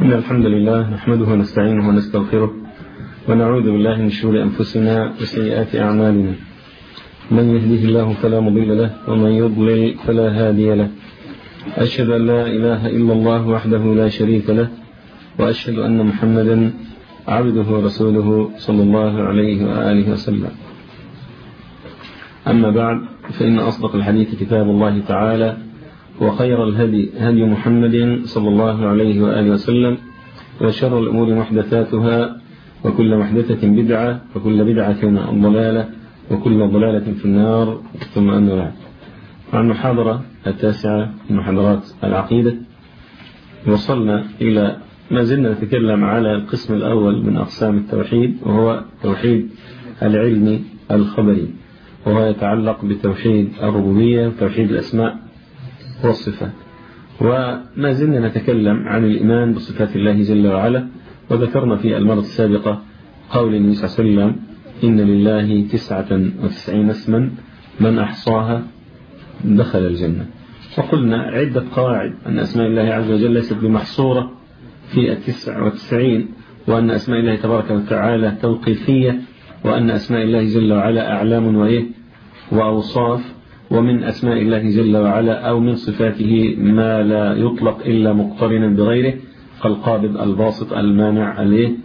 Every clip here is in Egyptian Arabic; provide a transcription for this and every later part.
إن الحمد لله نحمده ونستعينه ونستغفره ونعوذ بالله من شرور أنفسنا وسيئات أعمالنا من يهده الله فلا مضل له ومن يضلل فلا هادي له أشهد أن لا إله إلا الله وحده لا شريك له وأشهد أن محمدا عبده ورسوله صلى الله عليه وآله وسلم أما بعد فإن أصدق الحديث كتاب الله تعالى وخير الهدي هدي محمد صلى الله عليه وآله وسلم وشر الأمور محدثاتها وكل محدثة بدعة وكل بدعة ضلالة وكل ضلالة في النار ثم أما بعد عن المحاضرة التاسعة من محاضرات العقيدة وصلنا إلى ما زلنا نتكلم على القسم الأول من أقسام التوحيد وهو توحيد العلم الخبري وهو يتعلق بتوحيد الربوبية وتوحيد الأسماء والصفات وما زلنا نتكلم عن الإيمان بصفات الله جل وعلا وذكرنا في المرة السابقة قول النبي صلى الله عليه وسلم إن لله تسعة وتسعين اسما من أحصاها دخل الجنة وقلنا عدة قواعد أن أسماء الله عز وجل ليست بمحصورة في التسع وتسعين وأن أسماء الله تبارك وتعالى توقيفية وأن أسماء الله جل وعلا أعلام وإيه وأوصاف ومن أسماء الله جل وعلا أو من صفاته ما لا يطلق إلا مقترنا بغيره كالقابض الباسط المانع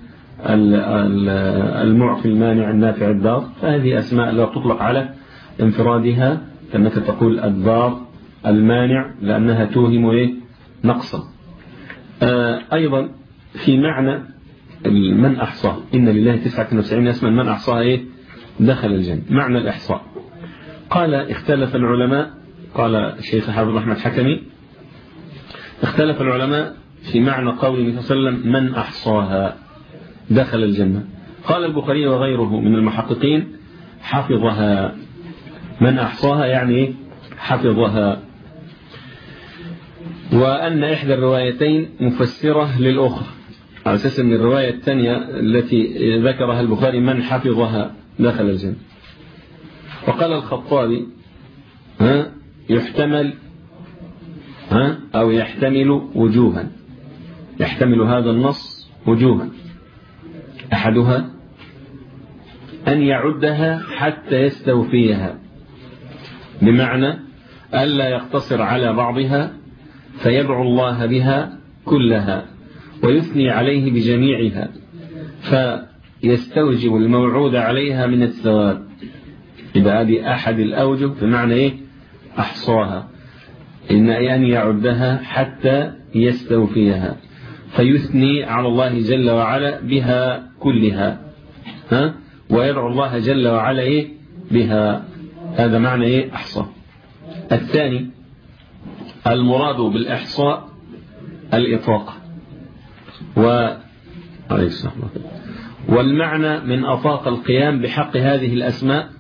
المعفي المانع النافع الدار فهذه أسماء لا تطلق على انفرادها كأنك تقول الدار المانع لأنها توهم إيه نقصا أيضا في معنى من أحصاه إن لله تسعة وتسعين اسما من أحصاها إيه دخل الجنة معنى الإحصاء قال اختلف العلماء قال الشيخ حافظ أحمد حكمي اختلف العلماء في معنى قول النبي صلى الله عليه وسلم من أحصاها دخل الجنة قال البخاري وغيره من المحققين حفظها من أحصاها يعني حفظها وأن إحدى الروايتين مفسرة للأخرى على أساس أن الرواية الثانية التي ذكرها البخاري من حفظها دخل الجنة وقال الخطابي ها يحتمل ها أو يحتمل وجوها يحتمل هذا النص وجوها أحدها أن يعدها حتى يستوفيها بمعنى ألا يقتصر على بعضها فيدعو الله بها كلها ويثني عليه بجميعها فيستوجب الموعود عليها من الثواب إذا هذه أحد الأوجه بمعنى إيه أحصاها إن أن يعدها حتى يستوفيها فيثني على الله جل وعلا بها كلها ها ويدعو الله جل وعلا إيه بها هذا معنى إيه أحصى الثاني المراد بالإحصاء الإطاقة و عليه السلام والمعنى من أطاق القيام بحق هذه الأسماء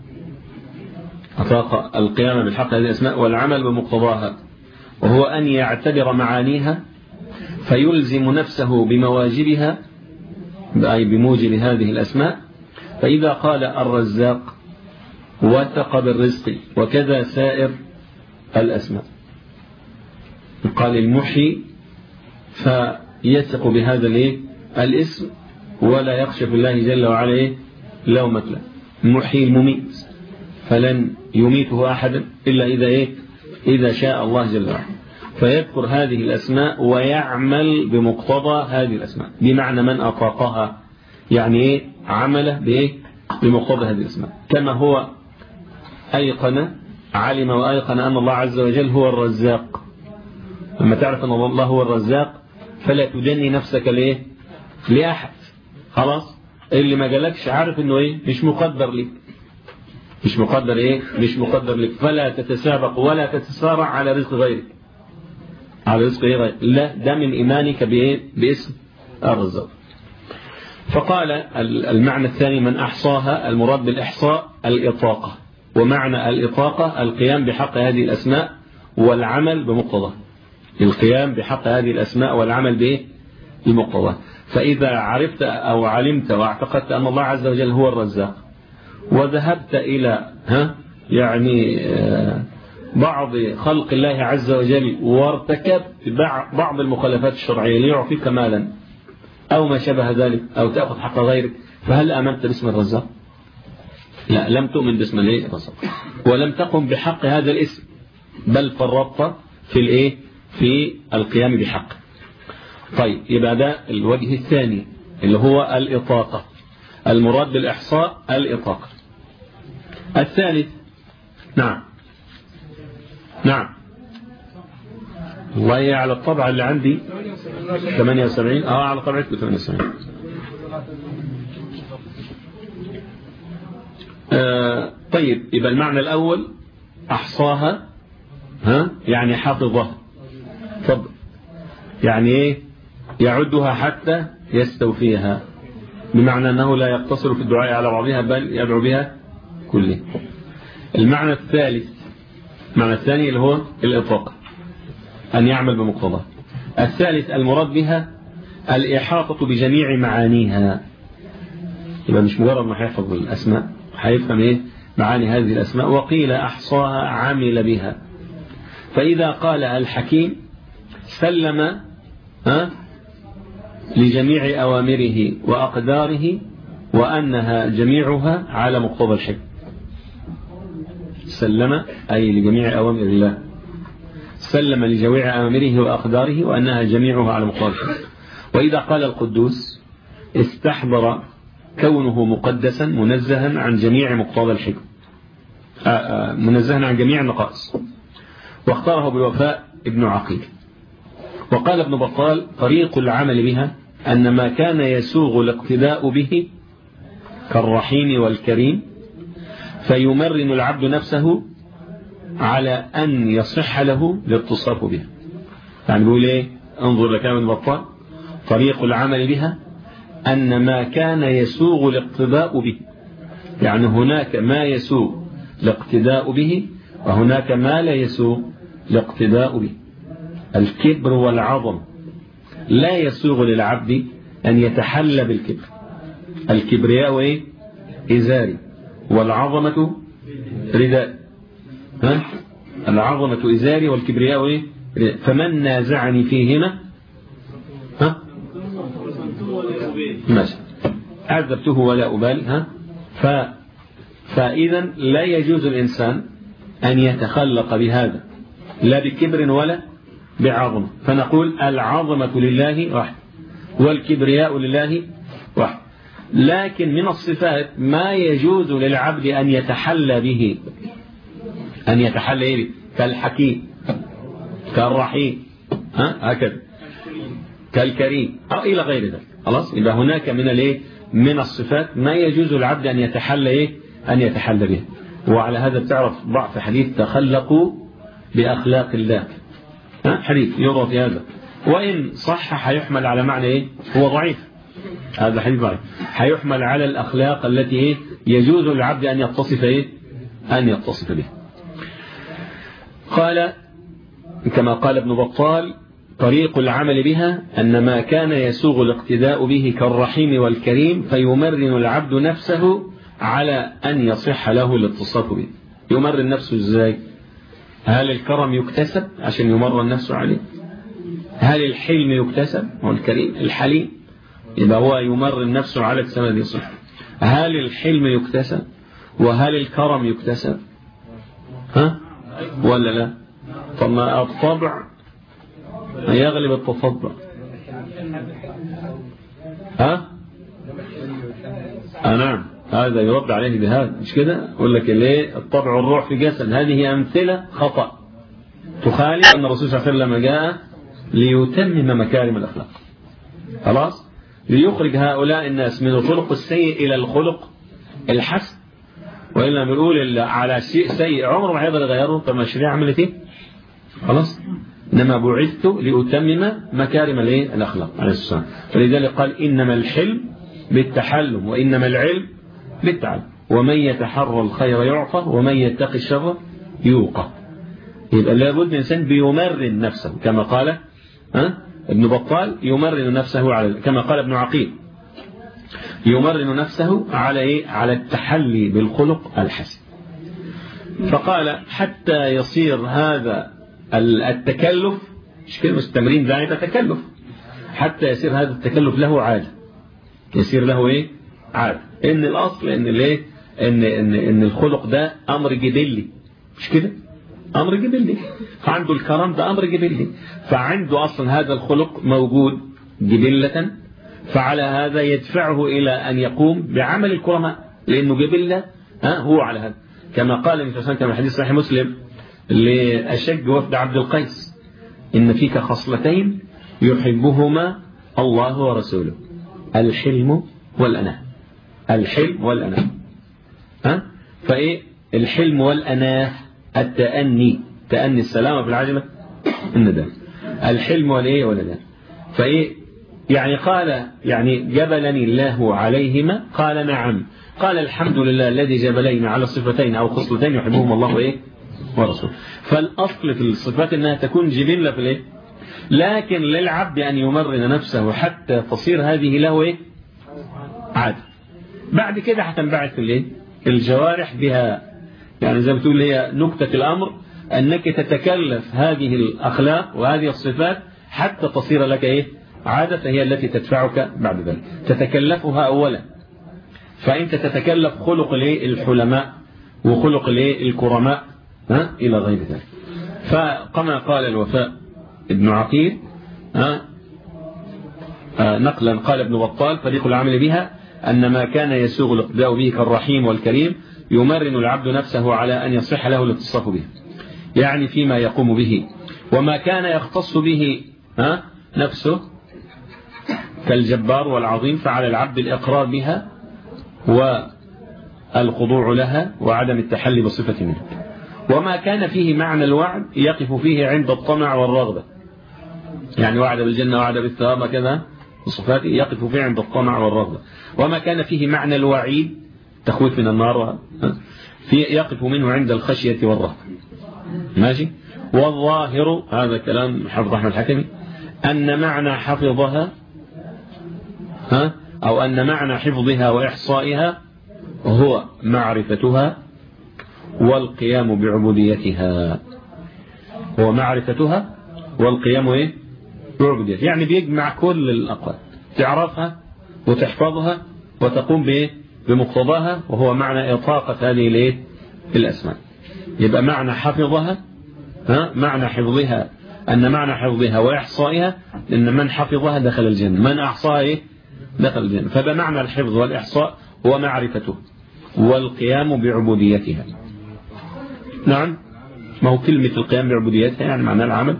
أطاق القيام بالحق هذه الأسماء والعمل بمقتضاها وهو أن يعتبر معانيها فيلزم نفسه بمواجبها أي بموجب هذه الأسماء فإذا قال الرزاق وثق بالرزق وكذا سائر الأسماء قال المحي فيثق بهذا الاسم ولا يخشى في الله جل وعلا لومة له المحيي المميت فلن يميته أحد إلا إذا إيه إذا شاء الله جل وعلا فيذكر هذه الأسماء ويعمل بمقتضى هذه الأسماء بمعنى من أطاقها يعني إيه عمل بإيه بمقتضى هذه الأسماء كما هو أيقن علم وأيقن أن الله عز وجل هو الرزاق لما تعرف أن الله هو الرزاق فلا تدني نفسك ليه لأحد خلاص اللي ما جالكش عارف انه ايه مش مقدر لك مش مقدر ايه مش مقدر لك فلا تتسابق ولا تتسارع على رزق غيرك على رزق غيرك لا ده من ايمانك بايه باسم الرزاق فقال المعنى الثاني من احصاها المراد بالاحصاء الاطاقه ومعنى الاطاقه القيام بحق هذه الاسماء والعمل بمقتضاه القيام بحق هذه الاسماء والعمل بايه بمقتضاه فاذا عرفت او علمت واعتقدت ان الله عز وجل هو الرزاق وذهبت إلى ها يعني بعض خلق الله عز وجل وارتكب بعض المخالفات الشرعية ليعطيك مالا أو ما شبه ذلك أو تأخذ حق غيرك فهل أمنت باسم الرزاق لا لم تؤمن باسم الرزاق ولم تقم بحق هذا الاسم بل فرطت في الايه في القيام بحقه طيب يبقى ده الوجه الثاني اللي هو الإطاقة المراد بالإحصاء الإطاقة الثالث نعم نعم والله على الطبعة اللي عندي 78 اه على طبعتك 78 آه طيب يبقى المعنى الأول أحصاها ها يعني حفظها طب يعني ايه يعدها حتى يستوفيها بمعنى أنه لا يقتصر في الدعاء على بعضها بل يدعو بها كلها المعنى الثالث المعنى الثاني اللي هو الإطلاق أن يعمل بمقتضاه الثالث المراد بها الإحاطة بجميع معانيها يبقى مش مجرد ما هيحفظ الأسماء هيفهم إيه معاني هذه الأسماء وقيل أحصاها عمل بها فإذا قال الحكيم سلم ها لجميع أوامره وأقداره وأنها جميعها على مقتضى الحكم سلم أي لجميع أوامر الله سلم لجميع أوامره وأقداره وأنها جميعها على مقتضى الحكم وإذا قال القدوس استحضر كونه مقدسا منزها عن جميع مقتضى الحكم منزها عن جميع النقائص واختاره بالوفاء ابن عقيل وقال ابن بطال طريق العمل بها أن ما كان يسوغ الاقتداء به كالرحيم والكريم فيمرن العبد نفسه على أن يصح له الاتصاف بها يعني بيقول ايه انظر لكلام ابن بطال طريق العمل بها أن ما كان يسوغ الاقتداء به يعني هناك ما يسوغ الاقتداء به وهناك ما لا يسوغ الاقتداء به الكبر والعظم لا يسوغ للعبد أن يتحلى بالكبر الكبرياء ايه إزاري والعظمة رداء ها العظمة إزاري والكبرياء ايه فمن نازعني فيهما ها ماشي عذبته ولا أبالي ها ف فإذا لا يجوز الإنسان أن يتخلق بهذا لا بكبر ولا بعظمة فنقول العظمة لله واحد والكبرياء لله واحد لكن من الصفات ما يجوز للعبد أن يتحلى به أن يتحلى به كالحكيم كالرحيم ها هكذا كالكريم أو إلى غير ذلك خلاص يبقى هناك من الايه من الصفات ما يجوز للعبد أن يتحلى إيه أن يتحلى به وعلى هذا تعرف ضعف حديث تخلقوا بأخلاق الله حديث يوضع في هذا وإن صح هيحمل على معنى إيه هو ضعيف هذا حديث ضعيف هيحمل على الأخلاق التي إيه يجوز للعبد أن يتصف إيه أن يتصف به قال كما قال ابن بطال طريق العمل بها أن ما كان يسوغ الاقتداء به كالرحيم والكريم فيمرن العبد نفسه على أن يصح له الاتصاف به يمرن نفسه إزاي هل الكرم يكتسب عشان يمرن نفسه عليه هل الحلم يكتسب هو الكريم الحليم يبقى هو يمرن نفسه على السماء دي صح هل الحلم يكتسب وهل الكرم يكتسب ها ولا لا طب ما الطبع يغلب التصدع ها آه نعم هذا يرد عليه بهذا مش كده يقول لك ليه الطبع والروح في جسد هذه أمثلة خطأ تخالف أن الرسول صلى الله عليه وسلم جاء ليتمم مكارم الأخلاق خلاص ليخرج هؤلاء الناس من الخلق السيء إلى الخلق الحسن وإلا بنقول على شيء سيء عمره ما هيقدر يغيره طب ما الشريعة عملت ايه خلاص إنما بعثت لأتمم مكارم الايه الأخلاق عليه الصلاة فلذلك قال إنما الحلم بالتحلم وإنما العلم بالتعلم ومن يتحرى الخير يعطى ومن يتقي الشر يوقى يبقى لابد من إنسان بيمرن نفسه كما قال ها ابن بطال يمرن نفسه على كما قال ابن عقيل يمرن نفسه على ايه على التحلي بالخلق الحسن فقال حتى يصير هذا التكلف مش كلمة التمرين ده يبقى تكلف حتى يصير هذا التكلف له عادة يصير له ايه عادة ان الاصل ان الايه ان ان ان الخلق ده امر جبلي مش كده امر جبلي فعنده الكرم ده امر جبلي فعنده اصلا هذا الخلق موجود جبلة فعلى هذا يدفعه الى ان يقوم بعمل الكرماء لانه جبلة ها هو على هذا كما قال النبي صلى الله عليه وسلم كما حديث صحيح مسلم لأشج وفد عبد القيس إن فيك خصلتين يحبهما الله ورسوله الحلم والأناة الحلم والأناة ها فإيه الحلم والأناة التأني تأني السلامة في العجلة الندم الحلم والإيه والأناة فإيه يعني قال يعني جبلني الله عليهما قال نعم قال الحمد لله الذي جبلينا على صفتين أو خصلتين يحبهما الله إيه ورسوله فالأصل في الصفات أنها تكون جبلة في الإيه لكن للعبد أن يمرن نفسه حتى تصير هذه له إيه عادة بعد كده هتنبعث الإيه الجوارح بها يعني زي ما بتقول هي نكتة الأمر أنك تتكلف هذه الأخلاق وهذه الصفات حتى تصير لك إيه عادة هي التي تدفعك بعد ذلك تتكلفها أولا فأنت تتكلف خلق الحلماء وخلق الكرماء ها إلى غير ذلك فكما قال الوفاء ابن عقيل ها نقلا قال ابن بطال فريق العمل بها أن ما كان يسوغ الاقتداء به كالرحيم والكريم يمرن العبد نفسه على أن يصح له الاتصاف به يعني فيما يقوم به وما كان يختص به ها نفسه كالجبار والعظيم فعلى العبد الإقرار بها والخضوع لها وعدم التحلي بصفة منه وما كان فيه معنى الوعد يقف فيه عند الطمع والرغبة يعني وعد بالجنة وعد بالثواب كذا وصفاته يقف فيه عند الطمع والرغبة وما كان فيه معنى الوعيد تخويف من النار في يقف منه عند الخشية والرهبة ماشي والظاهر هذا كلام حفظ أحمد الحكمي أن معنى حفظها ها أو أن معنى حفظها وإحصائها هو معرفتها والقيام بعبوديتها هو معرفتها والقيام ايه بعبوديتها يعني بيجمع كل الأقوال تعرفها وتحفظها وتقوم بايه بمقتضاها وهو معنى إطاقة هذه الايه الأسماء يبقى معنى حفظها ها معنى حفظها أن معنى حفظها وإحصائها أن من حفظها دخل الجنة من أحصاها إيه دخل الجنة فده معنى الحفظ والإحصاء هو معرفته والقيام بعبوديتها نعم ما هو كلمة القيام بعبوديتها يعني معنى العمل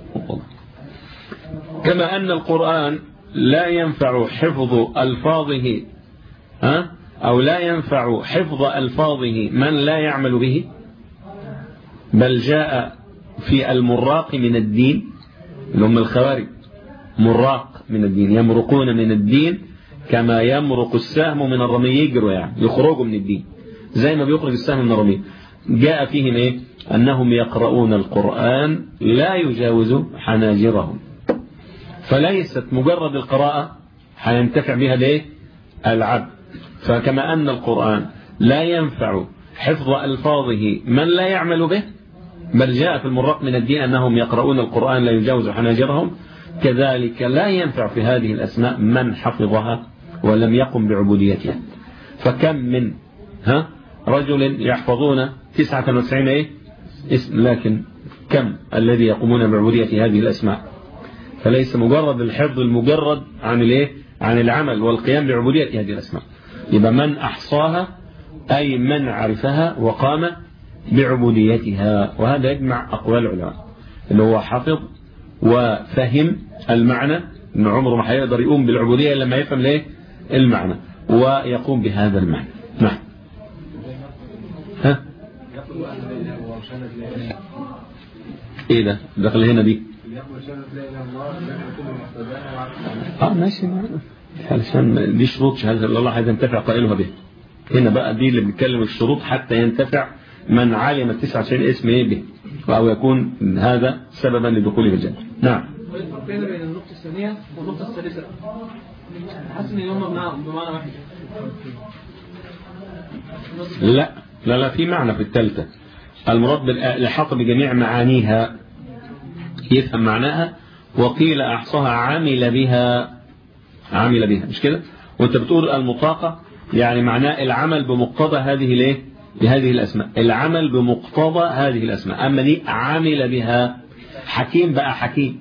كما أن القرآن لا ينفع حفظ ألفاظه ها أو لا ينفع حفظ ألفاظه من لا يعمل به بل جاء في المراق من الدين اللي هم الخوارج مراق من الدين يمرقون من الدين كما يمرق السهم من الرمي يجروا يعني يخرجوا من الدين زي ما بيخرج السهم من الرمي جاء فيهم ايه انهم يقرؤون القرآن لا يجاوز حناجرهم فليست مجرد القراءة هينتفع بها ليه العبد فكما ان القرآن لا ينفع حفظ ألفاظه من لا يعمل به بل جاء في المرق من الدين أنهم يقرؤون القرآن لا يجاوز حناجرهم كذلك لا ينفع في هذه الأسماء من حفظها ولم يقم بعبوديتها فكم من ها رجل يحفظون 99 ايه اسم لكن كم الذي يقومون بعبودية هذه الأسماء فليس مجرد الحفظ المجرد عن الايه عن العمل والقيام بعبودية هذه الأسماء يبقى من أحصاها أي من عرفها وقام بعبوديتها وهذا يجمع أقوال العلماء اللي هو حفظ وفهم المعنى ان عمره ما هيقدر يقوم بالعبودية إلا لما يفهم ليه المعنى ويقوم بهذا المعنى نعم ها ايه ده دخل هنا دي اه ماشي علشان دي شروط شهادة الله عايز ينتفع قائلها به هنا بقى دي اللي بنتكلم الشروط حتى ينتفع من علم التسعة عشرين اسم ايه به أو يكون هذا سببا لدخوله في الجنة نعم بين النقطة الثانية والنقطة الثالثة حاسس ان هم بمعنى واحد لا لا لا في معنى في الثالثة المراد بالإحاطة بجميع معانيها يفهم معناها وقيل أحصاها عمل بها عمل بها مش كده وانت بتقول المطاقة يعني معناه العمل بمقتضى هذه الايه بهذه الأسماء العمل بمقتضى هذه الأسماء أما دي عمل بها حكيم بقى حكيم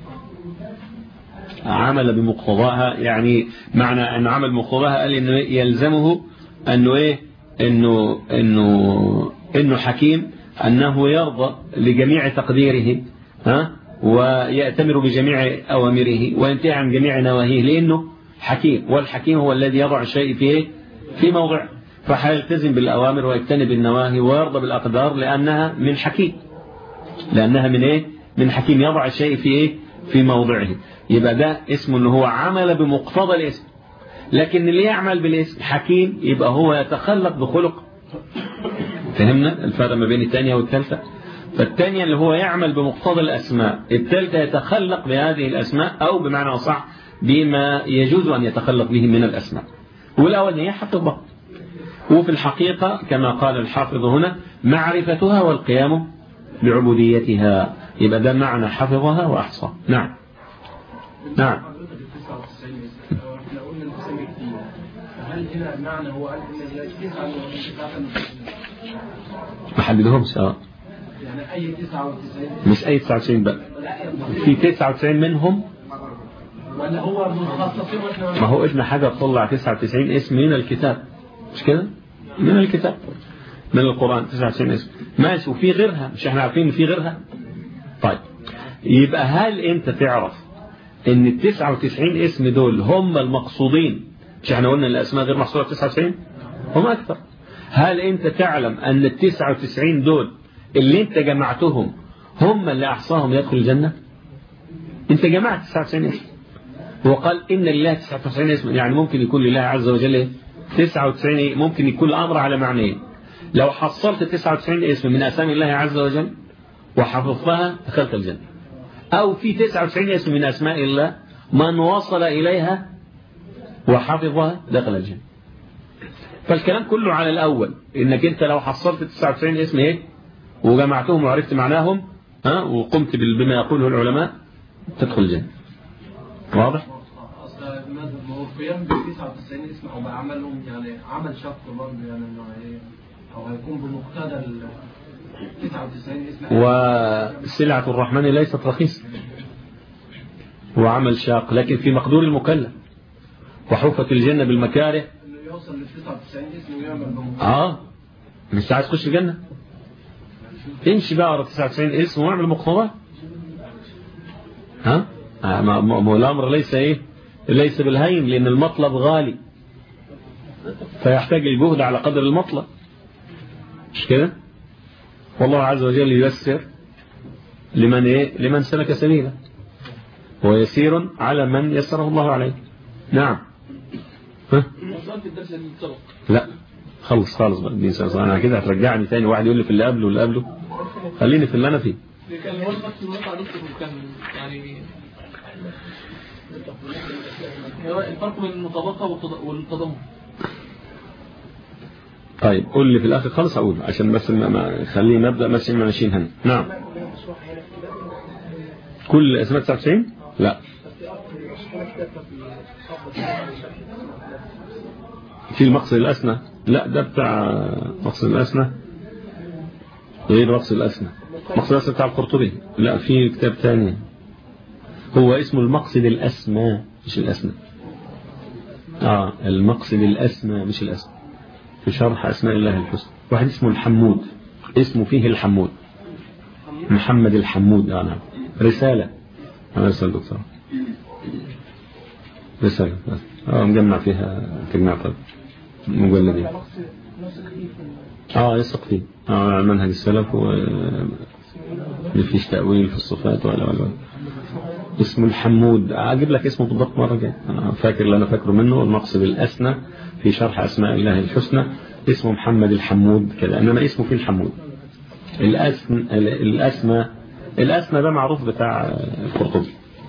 عمل بمقتضاها يعني معنى أن عمل بمقتضاها قال إنه يلزمه أنه إيه إنه إنه إنه حكيم أنه يرضى لجميع تقديره ها ويأتمر بجميع أوامره وينتهي عن جميع نواهيه لأنه حكيم والحكيم هو الذي يضع الشيء في إيه؟ في موضع فحيلتزم بالأوامر ويجتنب النواهي ويرضى بالأقدار لأنها من حكيم لأنها من إيه من حكيم يضع الشيء في إيه في موضعه يبقى ده اسمه أنه هو عمل بمقتضى الاسم لكن اللي يعمل بالاسم حكيم يبقى هو يتخلق بخلق فهمنا الفرق ما بين الثانية والثالثة فالثانية اللي هو يعمل بمقتضى الأسماء الثالثة يتخلق بهذه الأسماء أو بمعنى أصح بما يجوز أن يتخلق به من الأسماء والأول هي حفظها وفي الحقيقة كما قال الحافظ هنا معرفتها والقيام بعبوديتها يبقى ده معنى حفظها وأحصى نعم نعم هل هنا المعنى هو قال ان تسعة ما حددهمش اه يعني اي 99 مش اي 99 بقى في 99 منهم ولا هو مخصصين واحنا ما هو قلنا حاجة تطلع 99 اسم من الكتاب مش كده من الكتاب من القرآن 99 اسم ماشي وفي غيرها مش احنا عارفين ان في غيرها طيب يبقى هل انت تعرف ان ال 99 اسم دول هم المقصودين مش احنا قلنا الاسماء غير محصورة 99 هم اكثر هل انت تعلم ان ال 99 دول اللي انت جمعتهم هم اللي احصاهم يدخل الجنة انت جمعت 99 اسم هو قال إن لله 99 اسم يعني ممكن يكون لله عز وجل إيه؟ 99 إيه؟ ممكن يكون الأمر على معنيين لو حصلت 99 اسم من أسامي الله عز وجل وحفظتها دخلت الجنة أو في 99 اسم من أسماء الله من وصل إليها وحفظها دخل الجنة فالكلام كله على الأول إنك أنت لو حصلت 99 اسم إيه وجمعتهم وعرفت معناهم ها وقمت بما يقوله العلماء تدخل الجنة واضح؟ اصل ما هو القيام ب 99 اسم او بعملهم يعني عمل شق برضه يعني انه ايه او هيكون بمقتضى ال 99 اسم وسلعة الرحمن ليست رخيصة وعمل شاق لكن في مقدور المكلف وحفت الجنة بالمكاره انه يوصل ل 99 اسم ويعمل بمقتضى اه مش عايز تخش الجنة امشي بقى ورا 99 اسم واعمل مقتضاه ها آه، ما ما- ما الامر ليس ايه ليس بالهين لان المطلب غالي فيحتاج الجهد على قدر المطلب مش كده والله عز وجل ييسر لمن ايه لمن سلك سبيله ويسير على من يسره الله عليه نعم ها وصلت الدرس اللي سبق لا خلص خالص بقى دي سلسلة. انا كده هترجعني تاني واحد يقول لي في اللي قبله واللي قبله خليني في اللي انا فيه كان هو نفس الواقع دكتور كان يعني هو الفرق بين المطابقة والتض- والتضمن طيب قول لي في الاخر خالص اقول عشان بس ما- ما خلينا نبدا ماشيين ماشيين هنا نعم كل اسماء 99 لا في المقصد الاسنى لا ده بتاع مقصد الاسنى غير مقصد الاسنى مقصد الاسنى بتاع القرطبي لا في كتاب ثاني هو اسمه المقصد الاسمى مش الاسنى اه المقصد الاسمى مش الاسنى في شرح أسماء الله الحسنى واحد اسمه الحمود اسمه فيه الحمود محمد الحمود آه نعم رسالة أنا رسالة دكتور رسالة بس. اه مجمع فيها تجمع طب مجلدين اه يثق فيه اه على منهج السلف و ما فيش تأويل في الصفات ولا ولا ولا. اسمه الحمود اجيب لك اسمه بالضبط مره جايه انا فاكر اللي انا فاكره منه المقصد الاسنى في شرح اسماء الله الحسنى اسمه محمد الحمود كده انما اسمه فيه الحمود الاسم الاسمى الاسمى ده معروف بتاع القرطبي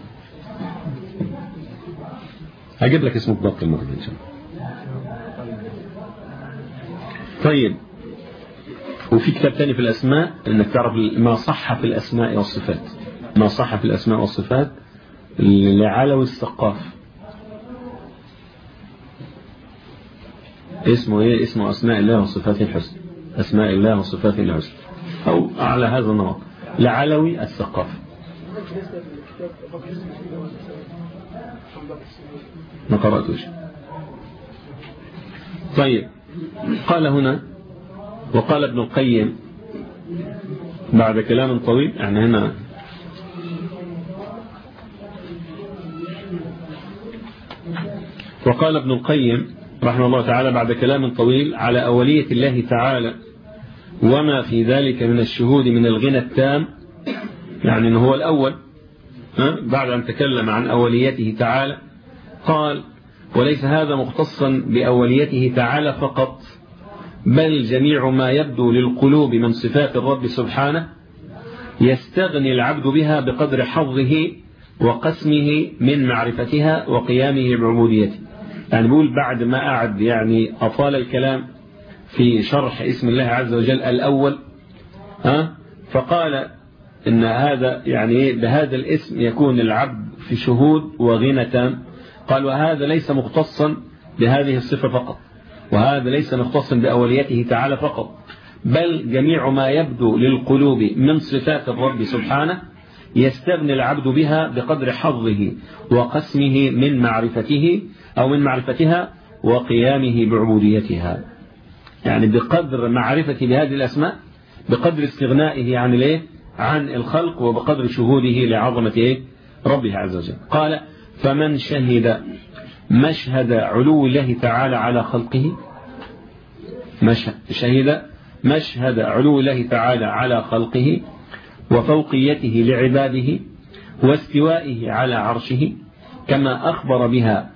هجيب لك اسمه بالضبط المره الجايه ان شاء الله طيب وفي كتاب تاني في الأسماء انك تعرف ما صح في الأسماء والصفات ما صح في الأسماء والصفات لعلوي السقاف اسمه ايه اسمه أسماء الله وصفاته الحسنى أسماء الله وصفاته الحسنى أو على هذا النمط لعلوي السقاف ما قرأتوش طيب قال هنا وقال ابن القيم بعد كلام طويل يعني هنا وقال ابن القيم رحمه الله تعالى بعد كلام طويل على أولية الله تعالى وما في ذلك من الشهود من الغنى التام يعني أنه هو الأول بعد أن تكلم عن أوليته تعالى قال وليس هذا مختصا بأوليته تعالى فقط بل جميع ما يبدو للقلوب من صفات الرب سبحانه يستغني العبد بها بقدر حظه وقسمه من معرفتها وقيامه بعبوديته يعني بقول بعد ما قعد يعني أطال الكلام في شرح اسم الله عز وجل الأول ها فقال إن هذا يعني بهذا الاسم يكون العبد في شهود وغنى تام قال وهذا ليس مختصا بهذه الصفة فقط وهذا ليس مختصا بأوليته تعالى فقط بل جميع ما يبدو للقلوب من صفات الرب سبحانه يستغني العبد بها بقدر حظه وقسمه من معرفته أو من معرفتها وقيامه بعبوديتها يعني بقدر معرفة بهذه الأسماء بقدر استغنائه عن الايه عن الخلق وبقدر شهوده لعظمة ايه ربه عز وجل قال فمن شهد مشهد علو الله تعالى على خلقه مشهد شهد مشهد علو الله تعالى على خلقه وفوقيته لعباده واستوائه على عرشه كما أخبر بها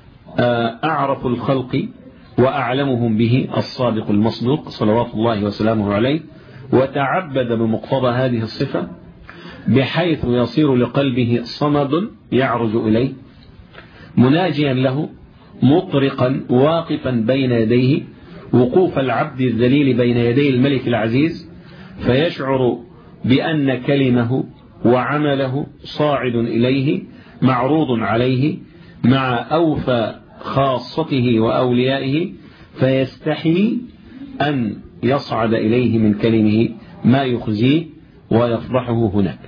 أعرف الخلق وأعلمهم به الصادق المصدوق صلوات الله وسلامه عليه وتعبد بمقتضى هذه الصفة بحيث يصير لقلبه صمد يعرج إليه مناجيا له مطرقا واقفا بين يديه وقوف العبد الذليل بين يدي الملك العزيز فيشعر بأن كلمه وعمله صاعد إليه معروض عليه مع أوفى خاصته وأوليائه فيستحي أن يصعد إليه من كلمه ما يخزيه ويفضحه هناك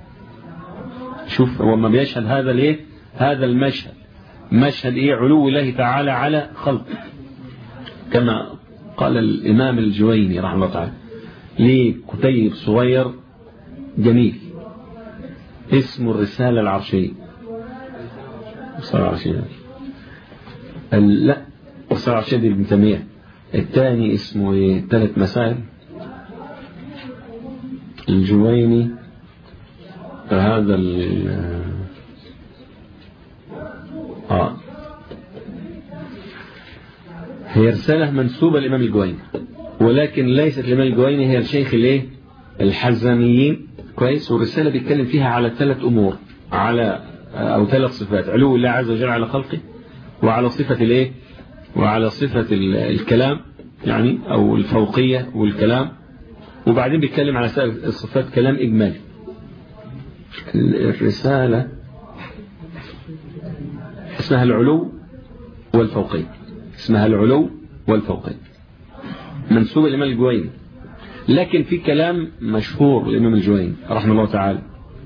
شوف هو ما بيشهد هذا ليه هذا المشهد مشهد إيه علو الله تعالى على خلقه كما قال الإمام الجويني رحمه الله تعالى ليه كتيب صغير جميل اسمه الرسالة العرشية الرسالة العرشية لا الرسالة العرشية دي ابن تيمية الثاني اسمه ايه ثلاث مسائل الجويني هذا ال آه هي رسالة منسوبة للإمام الجويني ولكن ليست الإمام الجويني هي الشيخ الايه الحزاميين كويس والرسالة بيتكلم فيها على ثلاث أمور على أو ثلاث صفات علو الله عز وجل على خلقه وعلى صفة الايه وعلى صفة الكلام يعني أو الفوقية والكلام وبعدين بيتكلم على الصفات كلام إجمالي الرسالة اسمها العلو والفوقية اسمها العلو والفوقية منسوب الإمام الجويني لكن في كلام مشهور للإمام الجويني رحمه الله تعالى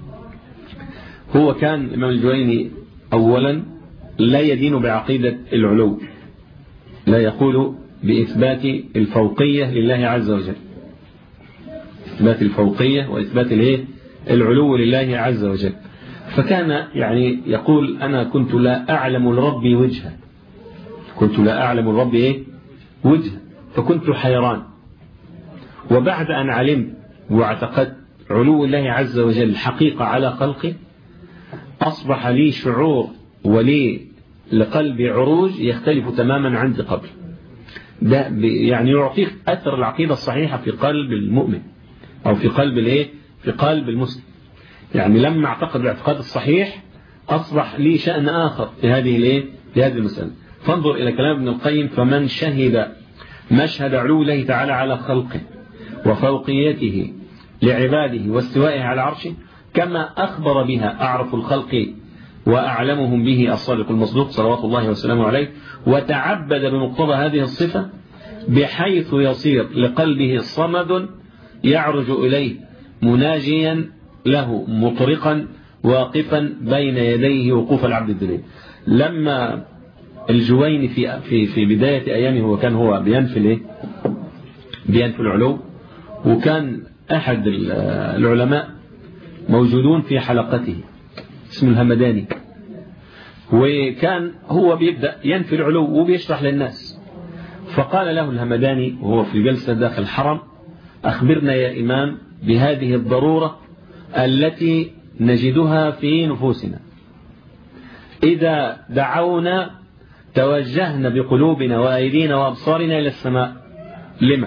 هو كان الإمام الجويني أولا لا يدين بعقيدة العلو لا يقول بإثبات الفوقية لله عز وجل إثبات الفوقية وإثبات الايه العلو لله عز وجل فكان يعني يقول أنا كنت لا أعلم لربي وجها كنت لا أعلم لربي إيه وجها فكنت حيران وبعد أن علمت واعتقدت علو الله عز وجل حقيقة على خلقه أصبح لي شعور ولي لقلبي عروج يختلف تماما عندي قبل ده يعني يعطيك أثر العقيدة الصحيحة في قلب المؤمن أو في قلب الايه في قلب المسلم يعني لما اعتقد الاعتقاد الصحيح أصبح لي شأن آخر في هذه الايه في هذه المسألة فانظر إلى كلام ابن القيم فمن شهد مشهد علو الله تعالى على خلقه وفوقيته لعباده واستوائه على عرشه كما أخبر بها أعرف الخلق وأعلمهم به الصادق المصدوق صلوات الله وسلامه عليه وتعبد بمقتضى هذه الصفة بحيث يصير لقلبه صمد يعرج إليه مناجيا له مطرقا واقفا بين يديه وقوف العبد الدليل لما الجوين في في في بداية أيامه وكان هو بينفي الايه بينفي العلو وكان أحد العلماء موجودون في حلقته اسمه الهمداني وكان هو بيبدأ ينفي العلو وبيشرح للناس فقال له الهمداني وهو في الجلسة داخل الحرم أخبرنا يا إمام بهذه الضرورة التي نجدها في نفوسنا إذا دعونا توجهنا بقلوبنا وأيدينا وأبصارنا إلى السماء لما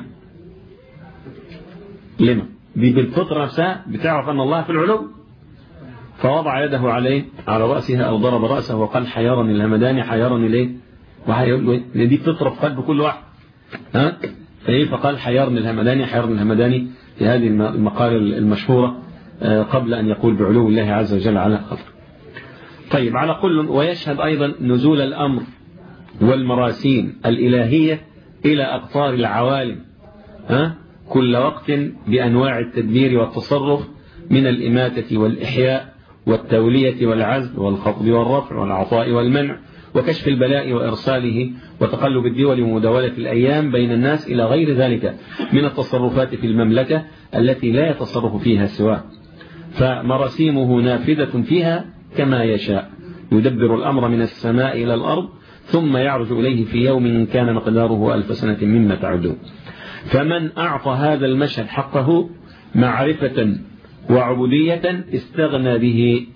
لما دي بالفطرة نفسها بتعرف أن الله في العلو فوضع يده عليه على رأسها أو ضرب رأسه وقال حيرني الهمداني حيرني ليه وهيقول له دي فطرة في قلب كل واحد ها فإيه فقال حيرني الهمداني حيرني الهمداني في هذه المقالة المشهورة قبل أن يقول بعلو الله عز وجل على خلقه طيب على كل ويشهد أيضا نزول الأمر والمراسيم الإلهية إلى أقطار العوالم ها كل وقت بأنواع التدبير والتصرف من الإماتة والإحياء والتولية والعزل والخفض والرفع والعطاء والمنع وكشف البلاء وإرساله وتقلب الدول ومداولة الأيام بين الناس إلى غير ذلك من التصرفات في المملكة التي لا يتصرف فيها سواه فمراسيمه نافذة فيها كما يشاء يدبر الأمر من السماء إلى الأرض ثم يعرج إليه في يوم كان مقداره ألف سنة مما تعدون فمن أعطى هذا المشهد حقه معرفة وعبودية استغنى به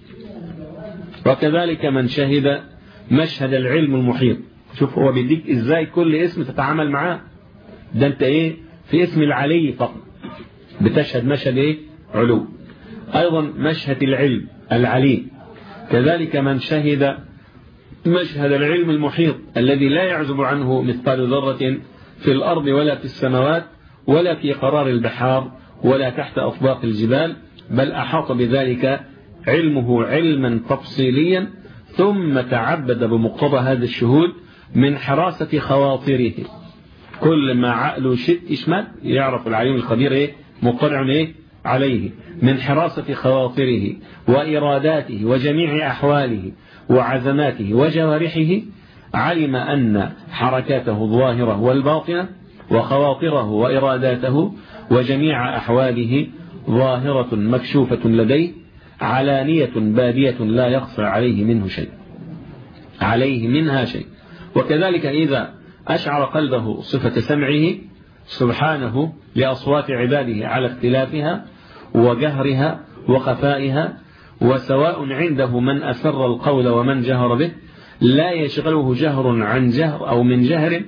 وكذلك من شهد مشهد العلم المحيط شوف هو بيديك ازاي كل اسم تتعامل معاه ده انت ايه في اسم العلي فقط بتشهد مشهد ايه علو ايضا مشهد العلم العلي كذلك من شهد مشهد العلم المحيط الذي لا يعزب عنه مثقال ذرة في الأرض ولا في السماوات ولا في قرار البحار ولا تحت أطباق الجبال بل أحاط بذلك علمه علما تفصيليا ثم تعبد بمقتضى هذا الشهود من حراسة خواطره كل ما عقله شت شمال يعرف العليم الخبير ايه مطلع ايه عليه من حراسة خواطره وإراداته وجميع أحواله وعزماته وجوارحه علم أن حركاته الظاهرة والباطنة وخواطره وإراداته وجميع أحواله ظاهرة مكشوفة لديه علانية بادية لا يخفى عليه منه شيء عليه منها شيء وكذلك إذا أشعر قلبه صفة سمعه سبحانه لأصوات عباده على اختلافها وجهرها وخفائها وسواء عنده من أسر القول ومن جهر به لا يشغله جهر عن جهر أو من جهر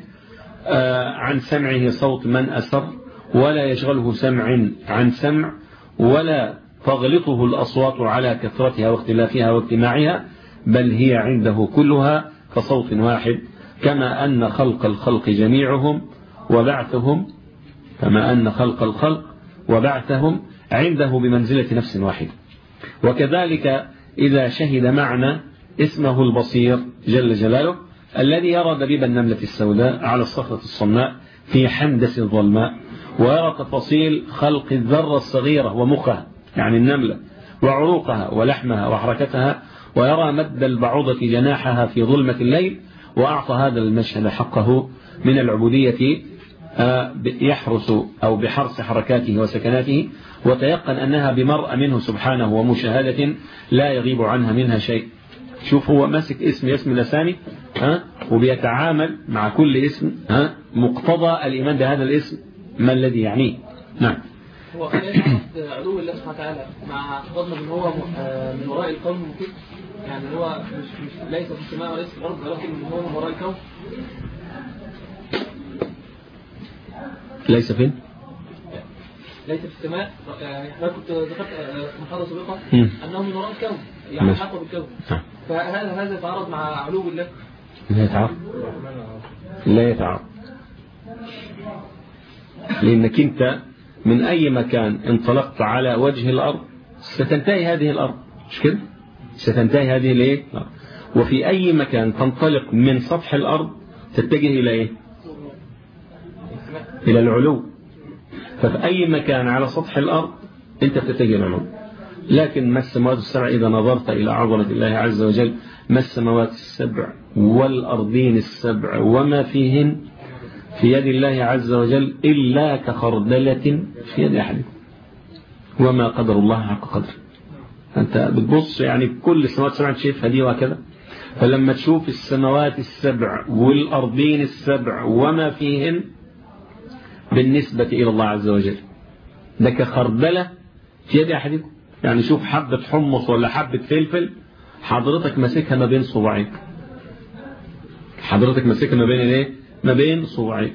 عن سمعه صوت من أسر ولا يشغله سمع عن سمع ولا تغلطه الأصوات على كثرتها واختلافها واجتماعها بل هي عنده كلها كصوت واحد كما أن خلق الخلق جميعهم وبعثهم كما أن خلق الخلق وبعثهم عنده بمنزلة نفس واحدة وكذلك إذا شهد معنى اسمه البصير جل جلاله الذي يرى دبيب النملة السوداء على الصخرة الصماء في حندس الظلماء ويرى تفاصيل خلق الذرة الصغيرة ومخها يعني النملة وعروقها ولحمها وحركتها ويرى مد البعوضة جناحها في ظلمة الليل وأعطى هذا المشهد حقه من العبودية يحرس أو بحرس حركاته وسكناته وتيقن أنها بمرأة منه سبحانه ومشاهدة لا يغيب عنها منها شيء شوف هو ماسك اسم اسم الأسامي ها وبيتعامل مع كل اسم ها مقتضى الإيمان بهذا الاسم ما الذي يعنيه نعم هو علو الله سبحانه وتعالى مع اعتقادنا ان هو من وراء الكون المحيط يعني هو مش, مش ليس في السماء وليس في الارض ولكن هو من وراء الكون ليس فين؟ ليس في السماء يعني حضرتك كنت ذكرت محاضره سابقه مم. انه من وراء الكون يعني ماشي. حق بالكون نعم. فهذا هذا يتعارض مع علو الله لا يتعارض لا يتعارض لأنك أنت من أي مكان انطلقت على وجه الأرض ستنتهي هذه الأرض مش كده ستنتهي هذه الايه وفي أي مكان تنطلق من سطح الأرض تتجه إلى إيه إلى العلو ففي أي مكان على سطح الأرض أنت بتتجه إلى العلو لكن ما السماوات السبع إذا نظرت إلى عظمة الله عز وجل ما السماوات السبع والأرضين السبع وما فيهن في يد الله عز وجل إلا كخردلة في يد أحدكم وما قدر الله حق قدره أنت بتبص يعني كل السماوات السبع شايفها دي وهكذا فلما تشوف السماوات السبع والأرضين السبع وما فيهن بالنسبة إلى الله عز وجل ده كخردلة في يد أحدكم يعني شوف حبة حمص ولا حبة فلفل حضرتك ماسكها ما بين صباعيك حضرتك ماسكها ما بين ايه ما بين صباعيك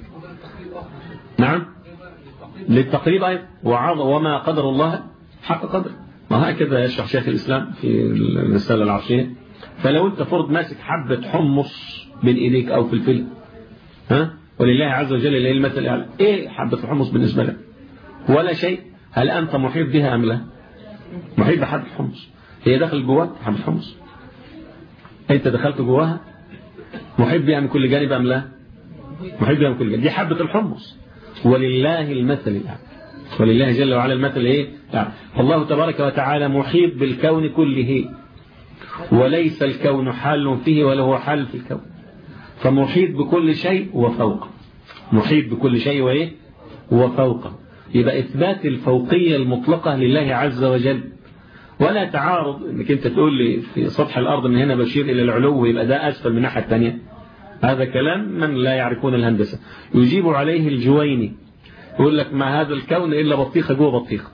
نعم للتقريب أيضا وما قدر الله حق قدر ما هكذا يشرح شيخ الإسلام في الرسالة العرشية فلو أنت فرض ماسك حبة حمص بين إيديك أو في الفيلم ها ولله عز وجل إليه المثل يعني إيه حبة الحمص بالنسبة لك ولا شيء هل أنت محيط بها أم لا محيط بحبة الحمص هي داخل جواك حبة حمص أنت دخلت جواها محيط بها من كل جانب أم لا محيط بها من كل جانب دي حبة الحمص ولله المثل يعني ولله جل وعلا المثل ايه يعني الله تبارك وتعالى محيط بالكون كله وليس الكون حال فيه ولا هو حال في الكون فمحيط بكل شيء وفوقه محيط بكل شيء وايه وفوقه يبقى إثبات الفوقية المطلقة لله عز وجل ولا تعارض انك انت تقول لي في سطح الأرض من هنا بشير إلى العلو يبقى ده أسفل من الناحية الثانية هذا كلام من لا يعرفون الهندسة يجيب عليه الجويني يقول لك ما هذا الكون إلا بطيخة جوه بطيخة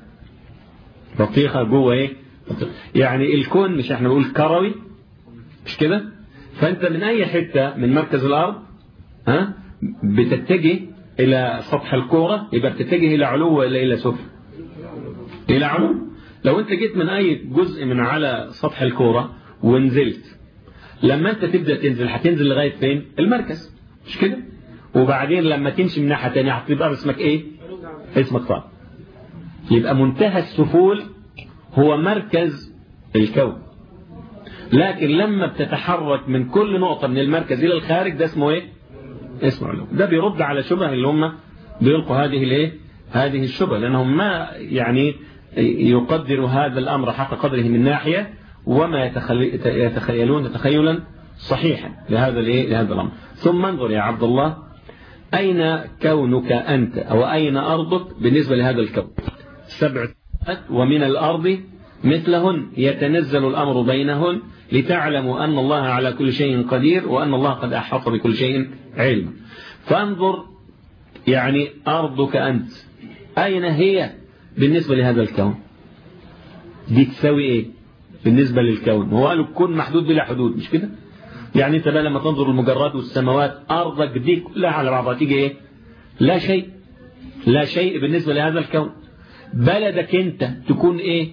بطيخة جوه ايه بطيخة. يعني الكون مش احنا بنقول كروي مش كده فانت من اي حتة من مركز الارض ها بتتجه الى سطح الكورة يبقى بتتجه الى علو ولا الى سفل الى علو لو انت جيت من اي جزء من على سطح الكورة ونزلت لما انت تبدأ تنزل هتنزل لغاية فين المركز مش كده وبعدين لما تمشي من ناحية تانية هتبقى اسمك ايه اسمك طار يبقى منتهى السفول هو مركز الكون لكن لما بتتحرك من كل نقطة من المركز إلى الخارج ده اسمه ايه اسمه علو ده بيرد على شبه اللي هم بيلقوا هذه الايه هذه الشبه لأنهم ما يعني يقدر هذا الأمر حق قدره من ناحية وما يتخيلون تخيلا صحيحا لهذا الايه لهذا الأمر ثم انظر يا عبد الله أين كونك أنت أو أين أرضك بالنسبة لهذا الكون سبع ومن الأرض مثلهن يتنزل الأمر بينهن لتعلموا أن الله على كل شيء قدير وأن الله قد أحاط بكل شيء علم فانظر يعني أرضك أنت أين هي بالنسبة لهذا الكون دي تساوي إيه بالنسبة للكون هو قالوا الكون محدود بلا حدود مش كده يعني انت بقى لما تنظر المجرات والسماوات أرضك دي كلها على بعضها تيجي إيه لا شيء لا شيء بالنسبة لهذا الكون بلدك انت تكون ايه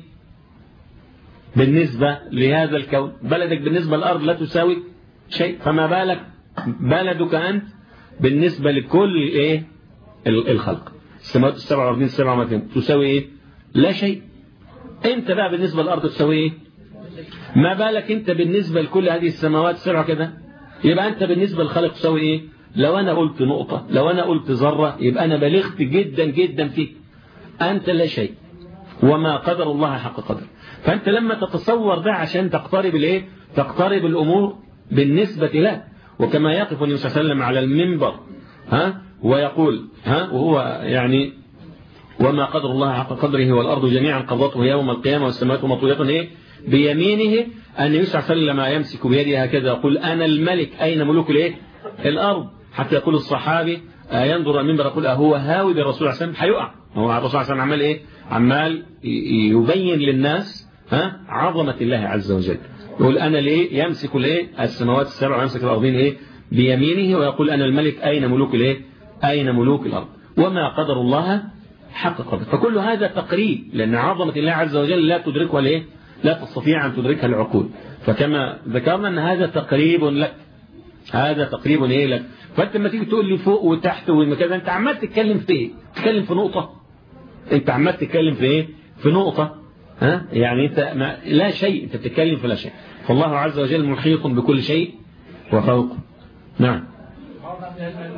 بالنسبة لهذا الكون بلدك بالنسبة للأرض لا تساوي شيء فما بالك بلدك أنت بالنسبة لكل ايه الخلق السماوات السبع والأرضين السبع ما تساوي ايه لا شيء انت بقى بالنسبة للأرض تساوي ايه ما بالك انت بالنسبة لكل هذه السماوات السبع كده يبقى انت بالنسبة للخلق تساوي ايه لو انا قلت نقطة لو انا قلت ذرة يبقى انا بلغت جدا جدا فيك أنت لا شيء وما قدر الله حق قدر فأنت لما تتصور ده عشان تقترب الايه تقترب الأمور بالنسبة له وكما يقف النبي صلى الله عليه وسلم على المنبر ها ويقول ها وهو يعني وما قدر الله حق قدره والأرض جميعا قبضته يوم القيامة والسماوات مطوية ايه بيمينه أن يسعى وسلم يمسك بيده هكذا يقول أنا الملك أين ملوك الايه الأرض حتى يقول الصحابي ينظر المنبر يقول أهو هاوي بالرسول صلى الله عليه وسلم هيقع هو الرسول صلى الله عليه وسلم عمال ايه عمال يبين للناس ها عظمة الله عز وجل يقول أنا ليه يمسك الايه السماوات السبع ويمسك الأرضين ايه بيمينه ويقول أنا الملك أين ملوك الايه أين ملوك الأرض وما قدر الله حق قدر فكل هذا تقريب لأن عظمة الله عز وجل لا تدركها الايه لا تستطيع أن تدركها العقول فكما ذكرنا أن هذا تقريب لك هذا تقريب ايه لك فانت لما تيجي تقول لي فوق وتحت وكذا انت عمال تتكلم في ايه تتكلم في نقطة انت عمال تتكلم في ايه في نقطة ها يعني انت ما لا شيء انت بتتكلم في لا شيء فالله عز وجل محيط بكل شيء وفوقه نعم بعض أهل العلم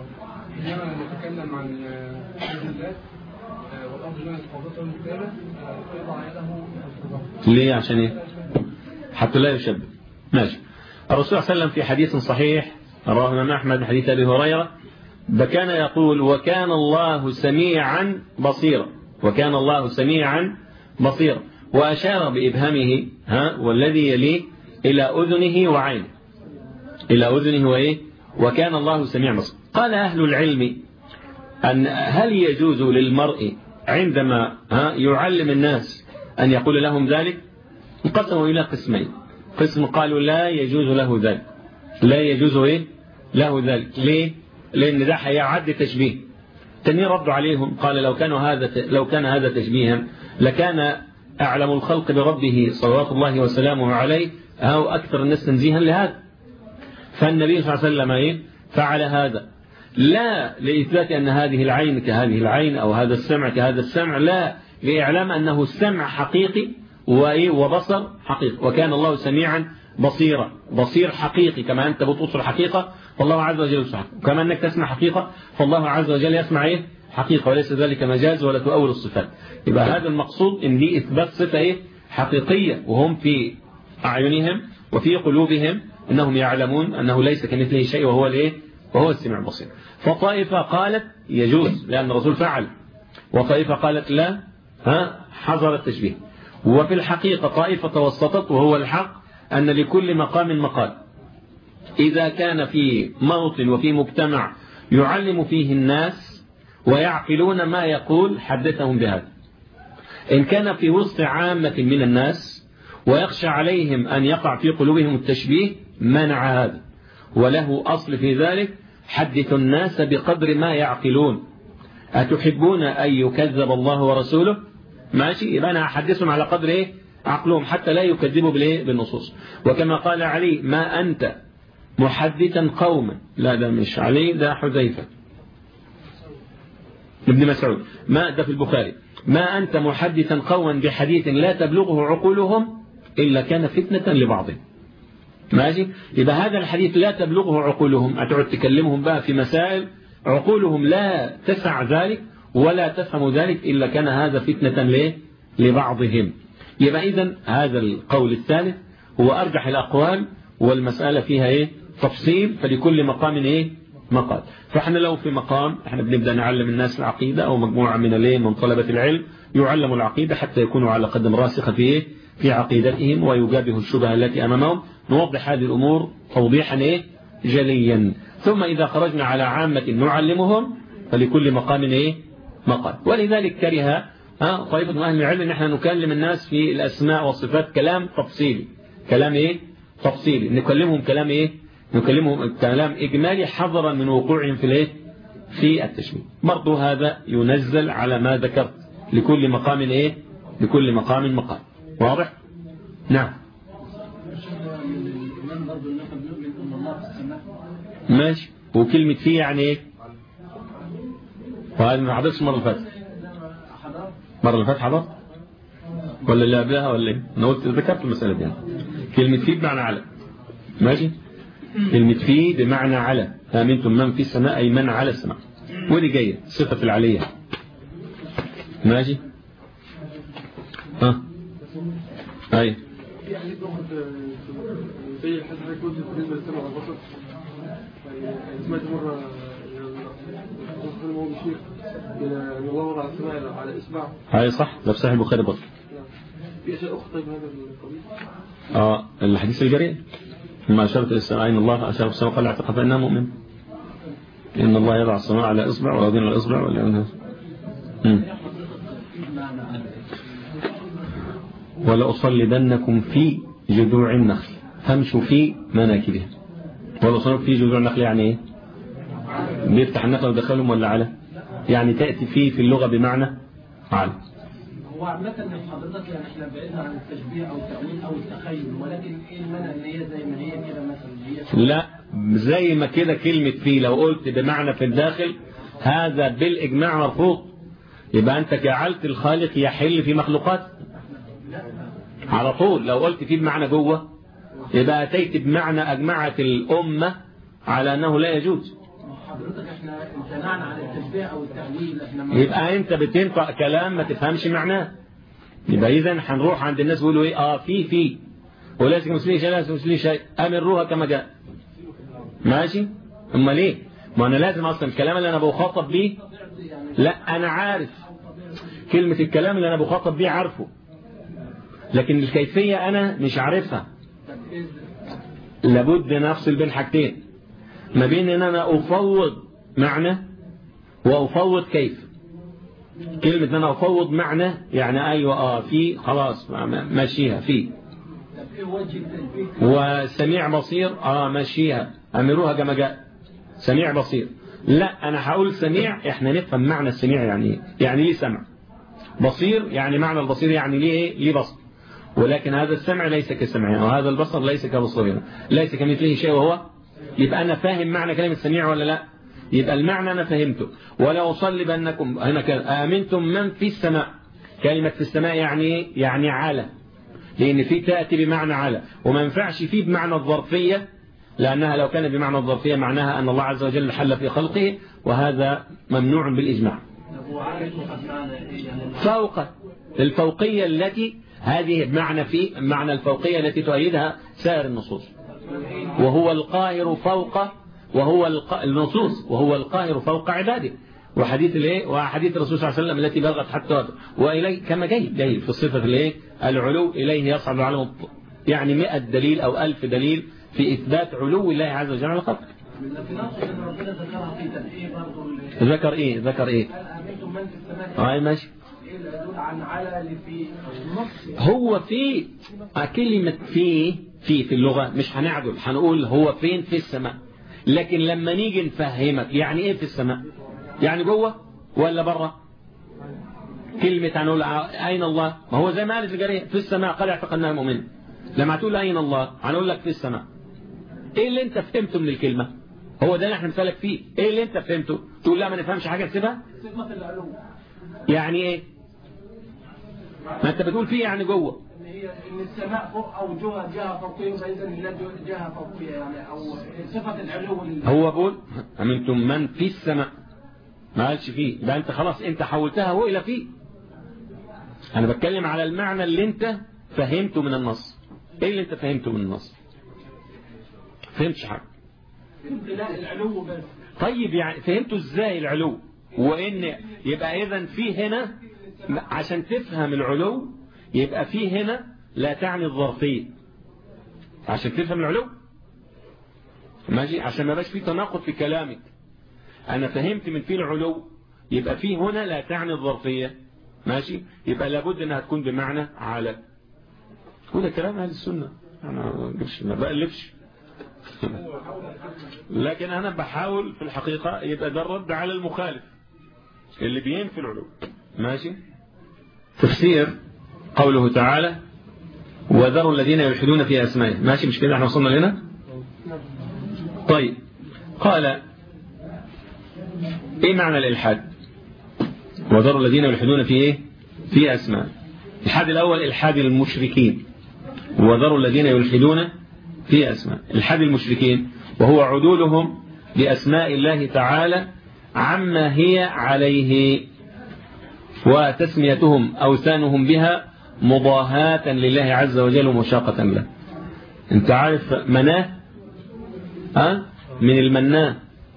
حينما نتكلم عن الله والأرض لا قبضته الكتابة يضع يده في الأرض. ليه عشان ايه حتى لا يشبه ماشي الرسول صلى الله عليه وسلم في حديث صحيح رواه الإمام أحمد من حديث أبي هريرة كان يقول وكان الله سميعا بصيرا وكان الله سميعا بصيرا وأشار بإبهامه ها والذي يليه إلى أذنه وعينه إلى أذنه وإيه وكان الله سميعا بصيرا قال أهل العلم أن هل يجوز للمرء عندما ها يعلم الناس أن يقول لهم ذلك انقسموا إلى قسمين قسم قالوا لا يجوز له ذلك لا يجوز إيه له ذلك ليه لأن ده هيعد تشبيه تانيين ردوا عليهم قال لو كانوا هذا لو كان هذا تشبيها لكان أعلم الخلق بربه صلوات الله وسلامه عليه أو أكثر الناس تنزيها لهذا فالنبي صلى الله عليه وسلم إيه فعل هذا لا لإثبات أن هذه العين كهذه العين أو هذا السمع كهذا السمع لا لإعلام أنه السمع حقيقي وإيه وبصر حقيقي وكان الله سميعا بصيرا بصير حقيقي كما أنت بتبصر حقيقة فالله عز وجل يبصر حقيقة وكما أنك تسمع حقيقة فالله عز وجل يسمع إيه حقيقة وليس ذلك مجاز ولا تؤول الصفات يبقى هذا المقصود إن دي إثبات صفة إيه حقيقية وهم في أعينهم وفي قلوبهم أنهم يعلمون أنه ليس كمثله شيء وهو الإيه وهو السميع البصير فطائفة قالت يجوز لأن الرسول فعل وطائفة قالت لا ها حظر التشبيه وفي الحقيقة طائفة توسطت وهو الحق أن لكل مقام مقال إذا كان في موطن وفي مجتمع يعلم فيه الناس ويعقلون ما يقول حدثهم بهذا إن كان في وسط عامة من الناس ويخشى عليهم أن يقع في قلوبهم التشبيه منع هذا وله أصل في ذلك حدث الناس بقدر ما يعقلون أتحبون أن يكذب الله ورسوله ماشي يبقى أنا أحدثهم على قدر إيه عقلهم حتى لا يكذبوا بالإيه بالنصوص وكما قال علي ما أنت محدثا قوما لا ده مش علي ده حذيفة ابن مسعود ما ده في البخاري ما أنت محدثا قوما بحديث لا تبلغه عقولهم إلا كان فتنة لبعضهم ماشي يبقى هذا الحديث لا تبلغه عقولهم أتعد تكلمهم بقى في مسائل عقولهم لا تسع ذلك ولا تفهم ذلك إلا كان هذا فتنة ليه لبعضهم يبقى إذن هذا القول الثالث هو أرجح الأقوال والمسألة فيها إيه تفصيل فلكل مقام إيه مقال فإحنا لو في مقام إحنا بنبدأ نعلم الناس العقيدة أو مجموعة من الايه من طلبة العلم يعلموا العقيدة حتى يكونوا على قدم راسخة في إيه في عقيدتهم ويجابه الشبهة التي أمامهم نوضح هذه الأمور توضيحا إيه جليا ثم إذا خرجنا على عامة نعلمهم فلكل مقام إيه مقال ولذلك كره ها طائفة من أهل العلم ان احنا نكلم الناس في الأسماء والصفات كلام تفصيلي كلام إيه تفصيلي نكلمهم كلام إيه نكلمهم كلام إجمالي حذرا من وقوعهم في الإيه في التشميل برضو هذا ينزل على ما ذكرت لكل مقام إيه لكل مقام مقام واضح نعم ماشي وكلمة فيه يعني ايه وهذا ما حضرتش مرة اللي فاتت مرة اللي فاتت حضر ولا اللي قبلها ولا ايه انا قلت ذكرت المسألة دي يعني. كلمة فيه بمعنى على ماشي كلمة فيه بمعنى على آمنتم من في السماء أي من على السماء ودي جاية صفة العلية ماشي ها اي يعني تاخد زي الحاجة اللي كنت بالنسبة للسمع والبصر يعني سمعت مرة هو بشير ان الله وضع السماء على اصبع هاي صح ده في صحيح البخاري برضه في اشياء اخرى طيب هذا القضية اه الحديث الجريء لما أشرت السماء إن الله أشار السماء قال اعتقد فإنها مؤمن إن الله يضع السماء على إصبع ويضين على إصبع ولا ولأصلبنكم في جذوع النخل فامشوا في مناكبها ولأصلب في جذوع النخل يعني إيه بيفتح النخل ويدخلهم ولا على يعني تأتي فيه في اللغة بمعنى على هو عامة من حضرتك يعني احنا بعدنا عن التشبيه او التأويل او التخيل ولكن ايه المنع ان هي زي ما هي كده مثلا هي لا زي ما كده كلمة فيه لو قلت بمعنى في الداخل هذا بالإجماع مرفوض يبقى أنت جعلت الخالق يحل في مخلوقات على طول لو قلت فيه بمعنى جوه يبقى أتيت بمعنى أجمعت الأمة على أنه لا يجوز حضرتك احنا امتنعنا عن التشبيه او التأويل احنا ما يبقى أنت بتنطق كلام ما تفهمش معناه يبقى إذا هنروح عند الناس يقولوا إيه آه في في وليس كمثله شيء ليس كمثله شيء أمروها كما جاء ماشي أمال إيه ما أنا لازم أصلا الكلام اللي أنا بخاطب بيه لا أنا عارف كلمة الكلام اللي أنا بخاطب بيه عارفه لكن الكيفية أنا مش عارفها لابد نفصل بين حاجتين ما بين ان انا افوض معنى وافوض كيف كلمة ان انا افوض معنى يعني ايوه اه في خلاص ماشيها في طب ايه وجه التشبيه وسميع بصير اه ماشيها امروها كما جاء سميع بصير لا انا هقول سميع احنا نفهم معنى السميع يعني ايه يعني ليه سمع بصير يعني معنى البصير يعني ليه ايه ليه بصر ولكن هذا السمع ليس كسمعنا وهذا البصر ليس كبصرنا ليس كمثله شيء وهو يبقى أنا فاهم معنى كلمة سميع ولا لا يبقى المعنى أنا فهمته ولا أصلبنكم هنا كده آمنتم من في السماء كلمة في السماء يعني إيه؟ يعني على لأن في تأتي بمعنى على وما ينفعش فيه بمعنى الظرفية لأنها لو كانت بمعنى الظرفية معناها أن الله عز وجل حل في خلقه وهذا ممنوع بالإجماع طب وعلى فقط معنى ايه يعني فوق الفوقية التي هذه بمعنى في معنى الفوقية التي تؤيدها سائر النصوص وهو القاهر فوق وهو الق... النصوص وهو القاهر فوق عباده وحديث الايه وحديث الرسول صلى الله عليه وسلم التي بلغت حتى واليه كما جاي جاي في الصفه الايه العلو اليه يصعد العالم يعني 100 دليل او ألف دليل في اثبات علو الله عز وجل على خلقه في نص ان ربنا ذكرها في تنقيه برضه ال- ذكر ايه ذكر ايه قال امنتم من في السماء اه ماشي ايه اللي يدل عن على اللي في النص هو في كلمة في في في اللغة مش هنعدل هنقول هو فين في السماء لكن لما نيجي نفهمك يعني ايه في السماء يعني جوه ولا بره كلمة هنقول أين الله ما هو زي ما قالت الجارية في السماء قال اعتقدناها مؤمن لما تقول أين الله هنقول لك في السماء ايه اللي انت فهمته من الكلمة هو ده اللي احنا بنسألك فيه ايه اللي انت فهمته تقول لا ما نفهمش حاجة تسيبها صفة العلو يعني ايه ما انت بتقول فيه يعني جوه ان هي ان السماء فوق او جهه جهه فوقيه فاذا الله جهه فوقيه يعني او صفه العلو لله هو بقول أمنتم من في السماء ما قالش فيه ده أنت خلاص أنت حولتها هو إلى فيه أنا بتكلم على المعنى اللي أنت فهمته من النص إيه اللي أنت فهمته من النص فهمتش حاجة لا العلو بس طيب يعني فهمته إزاي العلو وإن يبقى إذا في هنا عشان تفهم العلو يبقى في هنا لا تعني الظرفية عشان تفهم العلو ماشي عشان ما بقاش في تناقض في كلامك انا فهمت من في العلو يبقى في هنا لا تعني الظرفية ماشي يبقى لابد انها تكون بمعنى على وده كلام اهل السنة انا ما بجيبش- ما بألفش لكن انا بحاول في الحقيقة يبقى ده الرد على المخالف اللي بينفي العلو ماشي تفسير قوله تعالى وذروا الذين يلحدون في أسمائه ماشي مش كده احنا وصلنا لنا طيب قال ايه معنى الالحاد وذروا الذين يلحدون في ايه في أسماء الحاد الأول الحاد المشركين وذروا الذين يلحدون في أسماء الحاد المشركين وهو عدولهم بأسماء الله تعالى عما هي عليه وتسميتهم أوثانهم بها مضاهاة لله عز وجل ومشاقة له انت عارف مناه ها من المناه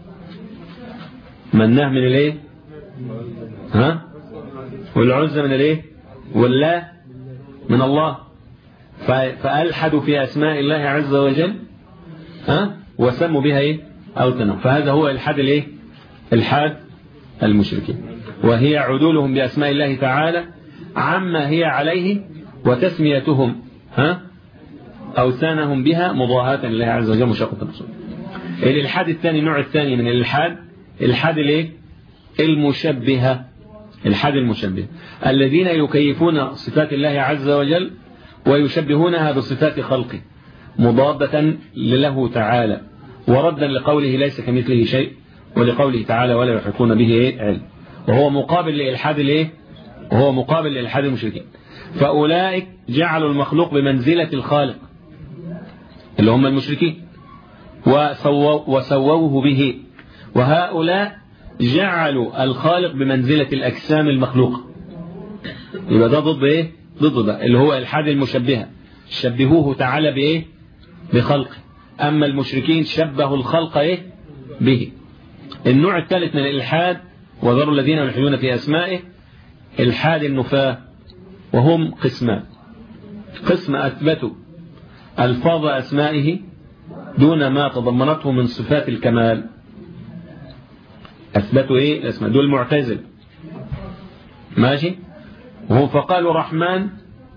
مناه من الايه ها والعزة من الايه والله من الله ف- فألحدوا في أسماء الله عز وجل ها وسموا بها ايه أوثنا فهذا هو الحاد الايه الحاد المشركين وهي عدولهم بأسماء الله تعالى عما هي عليه وتسميتهم ها أوثانهم بها مضاهاة لله عز وجل مشاقة الرسول الإلحاد الثاني النوع الثاني من الإلحاد الإلحاد الايه المشبهة الحاد المشبه الذين يكيفون صفات الله عز وجل ويشبهونها بصفات خلقه مضادة له تعالى وردا لقوله ليس كمثله شيء ولقوله تعالى ولا يحيطون به إيه؟ علم وهو مقابل لإلحاد الايه وهو مقابل لإلحاد المشركين فأولئك جعلوا المخلوق بمنزلة الخالق اللي هم المشركين وسووا وسووه به وهؤلاء جعلوا الخالق بمنزلة الأجسام المخلوقة يبقى ده ضد ايه ضد ده اللي هو الحاد المشبهة شبهوه تعالى بايه بخلقه اما المشركين شبهوا الخلق ايه به النوع الثالث من الالحاد وذروا الذين يلحدون في اسمائه الحاد النفاة وهم قسمان قسم اثبتوا الفاظ اسمائه دون ما تضمنته من صفات الكمال اثبتوا ايه الاسماء دول معتزل ماشي وهم فقالوا رحمن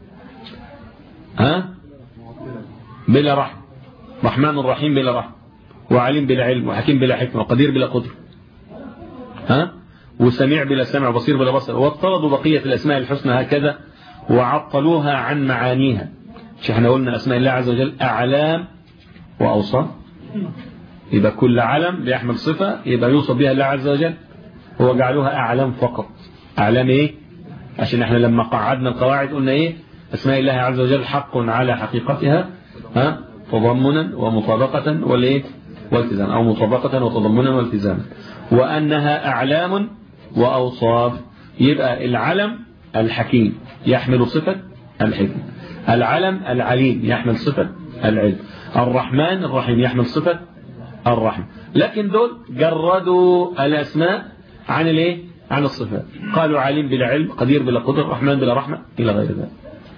ها بلا رحم رحمن الرحيم بلا رحم وعليم بلا علم وحكيم بلا حكمة وقدير بلا قدر ها وسميع بلا سمع وبصير بلا بصر وافترضوا بقية الأسماء الحسنى هكذا وعطلوها عن معانيها مش احنا قلنا أسماء الله عز وجل أعلام وأوصاف يبقى كل علم بيحمل صفة يبقى يوصف بها الله عز وجل هو جعلوها أعلام فقط أعلام إيه عشان احنا لما قعدنا القواعد قلنا ايه اسماء الله عز وجل حق على حقيقتها ها تضمنا ومطابقة والايه والتزاما او مطابقة وتضمنا والتزاما وانها اعلام واوصاف يبقى العلم الحكيم يحمل صفة الحكم العلم العليم يحمل صفة العلم الرحمن الرحيم يحمل صفة الرحم لكن دول جردوا الاسماء عن الايه عن الصفات قالوا عليم بلا علم قدير بلا قدر رحمن بلا رحمة إلى غير ذلك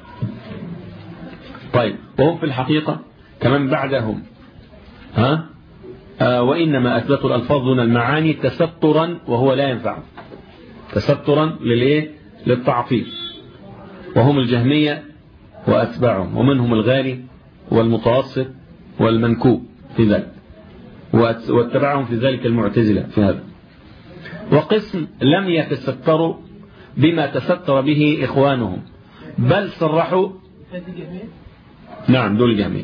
طيب وهم في الحقيقة كمان بعدهم ها آه وإنما أثبتوا الألفاظ دون المعاني تسترا وهو لا ينفع تسترا للإيه للتعطيل وهم الجهمية وأتباعهم ومنهم الغالي والمتوسط والمنكوب في ذلك واتبعهم في ذلك المعتزلة في هذا وقسم لم يتستروا بما تستر به إخوانهم بل صرحوا نعم دول جميع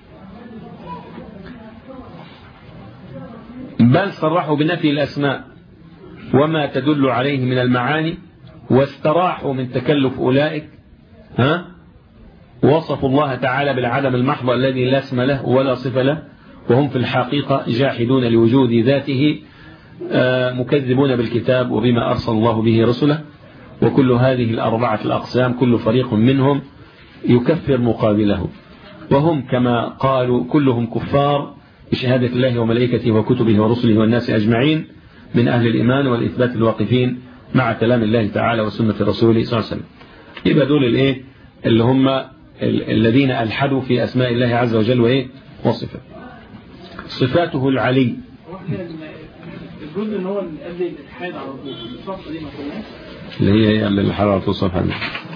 بل صرحوا بنفي الأسماء وما تدل عليه من المعاني واستراحوا من تكلف أولئك ها وصفوا الله تعالى بالعدم المحض الذي لا اسم له ولا صفة له وهم في الحقيقة جاحدون لوجود ذاته مكذبون بالكتاب وبما أرسل الله به رسله وكل هذه الأربعة الأقسام كل فريق منهم يكفر مقابله وهم كما قالوا كلهم كفار بشهادة الله وملائكته وكتبه ورسله والناس أجمعين من أهل الإيمان والإثبات الواقفين مع كلام الله تعالى وسنة رسوله صلى الله عليه وسلم يبقى دول الإيه اللي هم الذين ألحدوا في أسماء الله عز وجل وإيه وصفه صفاته العلي الجزء ان هو اللي قبل الالحاد على طول الصفحه دي ما كناش اللي هي ايه اللي الحرارة توصف عليه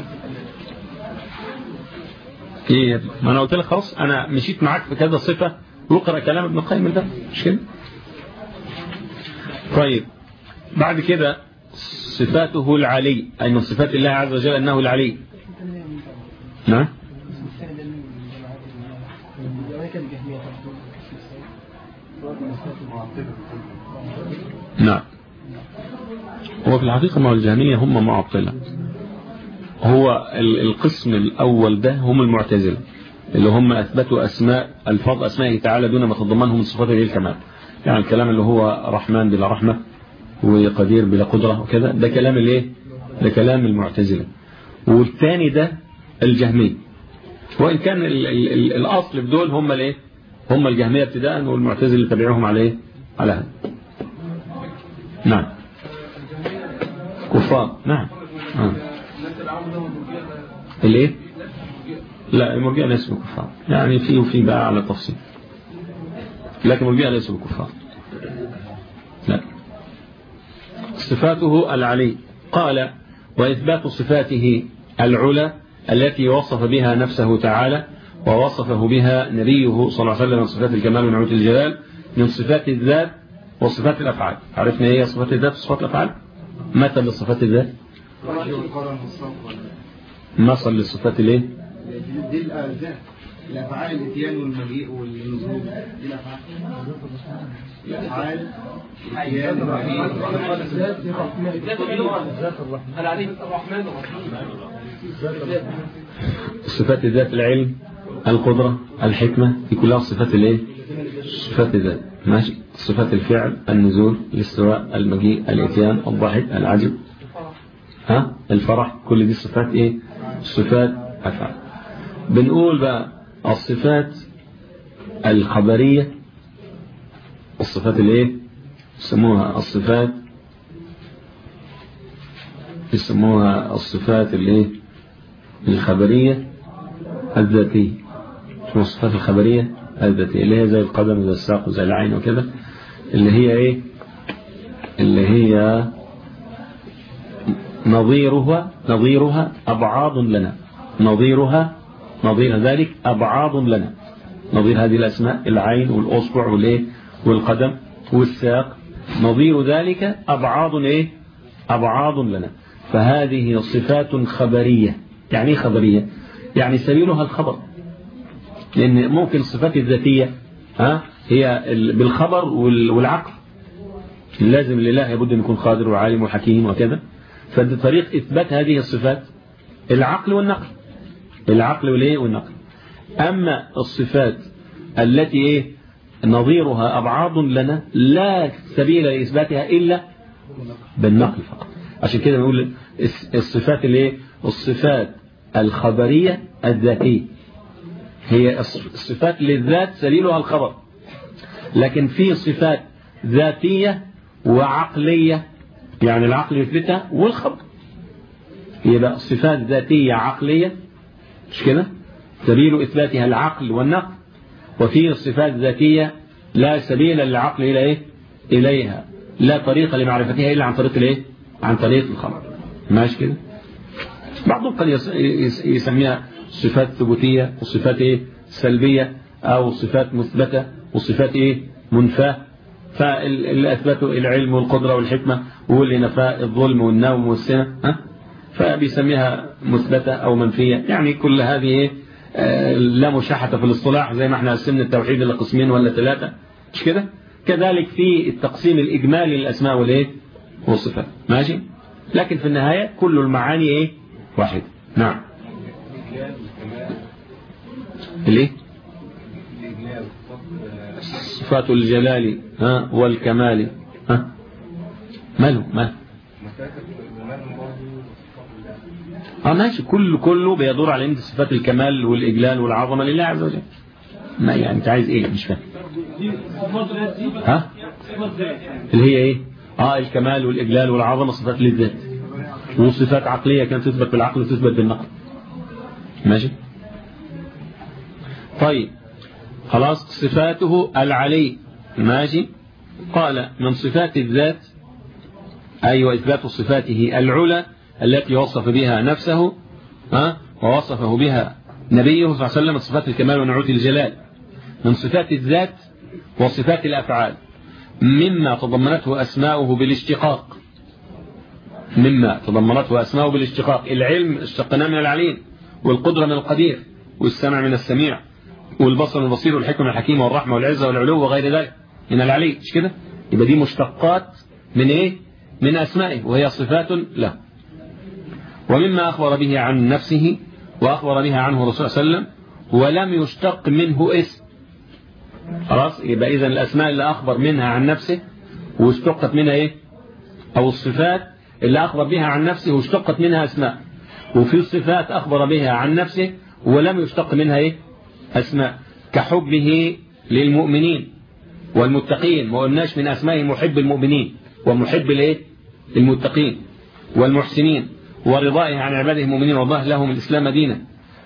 ايه يا ابني ما انا قلت لك خلاص انا مشيت معاك في كذا صفة واقرا كلام ابن القيم ده مش كده طيب بعد كده صفاته العلي أي من صفات الله عز وجل أنه العلي نعم نعم هو في الحقيقة مع الجهمية هم معطلة هو القسم الأول ده هم المعتزلة اللي هم أثبتوا أسماء الفاظ أسمائه تعالى دون ما تضمنه من صفاته الكمال يعني الكلام اللي هو رحمن بلا رحمة وقدير بلا قدرة وكذا ده كلام الايه ده كلام المعتزلة والثاني ده الجهمية وإن كان ال ال ال الأصل في دول هم الايه هم الجهمية ابتداء والمعتزلة اللي تبعوهم على ايه على هذا نعم كفار نعم آه. الايه لا المرجئة ليسوا كفار يعني في وفي بقى على تفصيل لكن المرجئة ليسوا كفار لا صفاته العلي قال وإثبات صفاته العلى التي وصف بها نفسه تعالى ووصفه بها نبيه صلى الله عليه وسلم من صفات الكمال ونعوت الجلال من صفات الذات وصفات الأفعال عرفنا ايه صفات الذات وصفات الأفعال مثل لصفات الذات مثل للصفات الايه دي الذات الافعال الاتيان والمجيء والنزول دي الافعال الافعال الرحمن صفات الذات العلم القدرة الحكمة دي كلها صفات الايه صفات الذات ماشي صفات الفعل النزول الاستواء المجيء الاتيان الضحك العجب ها الفرح كل دي صفات ايه صفات افعال بنقول بقى الصفات الخبرية الصفات الايه يسموها الصفات يسموها الصفات الايه الخبرية الذاتية اسمها الصفات الخبرية الذاتية اللي هي زي القدم وزي الساق وزي العين وكده اللي هي ايه اللي هي نظيرها نظيرها أبعاض لنا نظيرها نظير ذلك أبعاض لنا نظير هذه الأسماء العين والأصبع والإيه والقدم والساق نظير ذلك أبعاض إيه أبعاض لنا فهذه صفات خبرية يعني إيه خبرية يعني سبيلها الخبر لأن ممكن الصفات الذاتية ها هي ال- بالخبر وال- والعقل لازم لله يبد أن يكون قادر وعالم وحكيم وكذا فطريق إثبات هذه الصفات العقل والنقل العقل والإيه والنقل أما الصفات التي إيه نظيرها أبعاض لنا لا سبيل لإثباتها إلا بالنقل فقط عشان كده بنقول الس- الصفات الايه الصفات الخبرية الذاتية هي الص- الصفات للذات سبيلها الخبر لكن في صفات ذاتية وعقلية يعني العقل يثبتها والخبر يبقى صفات ذاتية عقلية مش كده سبيل إثباتها العقل والنقل وفي صفات ذاتية لا سبيل للعقل إلى إيه إليها لا طريق لمعرفتها إلا عن طريق الإيه عن طريق الخبر ماشي كده بعضهم قد يس- يس- يسميها صفات ثبوتية وصفات إيه سلبية أو صفات مثبتة وصفات إيه منفاة فاللي أثبتوا العلم والقدرة والحكمة واللي نفى الظلم والنوم والسنة ها فبيسميها مثبتة أو منفية يعني كل هذه إيه آه، لا مشاحة في الاصطلاح زي ما احنا قسمنا التوحيد إلى قسمين ولا ثلاثة مش كده كذلك في التقسيم الإجمالي للأسماء والإيه والصفات ماشي لكن في النهاية كل المعاني إيه واحد نعم ليه صفات الجلال ها والكمال ها ماله ماله اه ماشي كل كله بيدور على ان صفات الكمال والاجلال والعظمه لله عز وجل ما يعني انت عايز ايه مش فاهم ها اللي هي ايه اه الكمال والاجلال والعظمه صفات للذات وصفات عقليه كانت تثبت بالعقل وتثبت بالنقل ماشي طيب خلاص صفاته العلي ماشي قال من صفات الذات أي وإثبات صفاته العلى التي وصف بها نفسه ها ووصفه بها نبيه صلى الله عليه وسلم صفات الكمال ونعوت الجلال من صفات الذات وصفات الأفعال مما تضمنته أسماؤه بالاشتقاق مما تضمنته أسماؤه بالاشتقاق العلم اشتقناه من العليم والقدرة من القدير والسمع من السميع والبصر من البصير والحكمة من الحكيم والرحمة والعزة والعلو وغير ذلك من العلي مش كده يبقى دي مشتقات من ايه من أسمائه وهي صفات له ومما أخبر به عن نفسه وأخبر بها عنه الرسول صلى الله عليه وسلم ولم يشتق منه اسم خلاص يبقى إذا الأسماء اللي أخبر منها عن نفسه واشتقت منها إيه أو الصفات اللي أخبر بها عن نفسه واشتقت منها أسماء وفي صفات أخبر بها عن نفسه ولم يشتق منها إيه أسماء كحبه للمؤمنين والمتقين ما قلناش من أسمائه محب المؤمنين ومحب الإيه المتقين والمحسنين ورضائه عن عباده المؤمنين والله لهم الإسلام دينا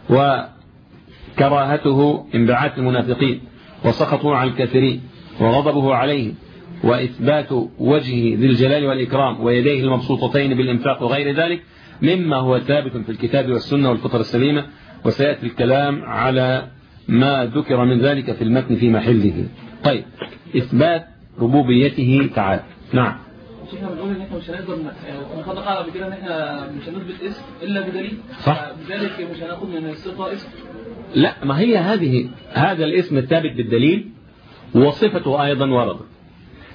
وكراهته انبعاث المنافقين وسخطه على الكافرين وغضبه عليهم وإثبات وجهه ذي الجلال والإكرام ويديه المبسوطتين بالإنفاق وغير ذلك مما هو ثابت في الكتاب والسنة والفطر السليمة وسيأتي الكلام على ما ذكر من ذلك في المتن في محله طيب إثبات ربوبيته تعالى نعم شيخنا بنقول ان احنا مش هنقدر ن- كنا خدنا قاعده قبل كده ان احنا مش هنثبت اسم الا بدليل صح. لذلك مش هناخد من الصفه اسم لا ما هي هذه هذا الاسم الثابت بالدليل وصفته أيضا وردت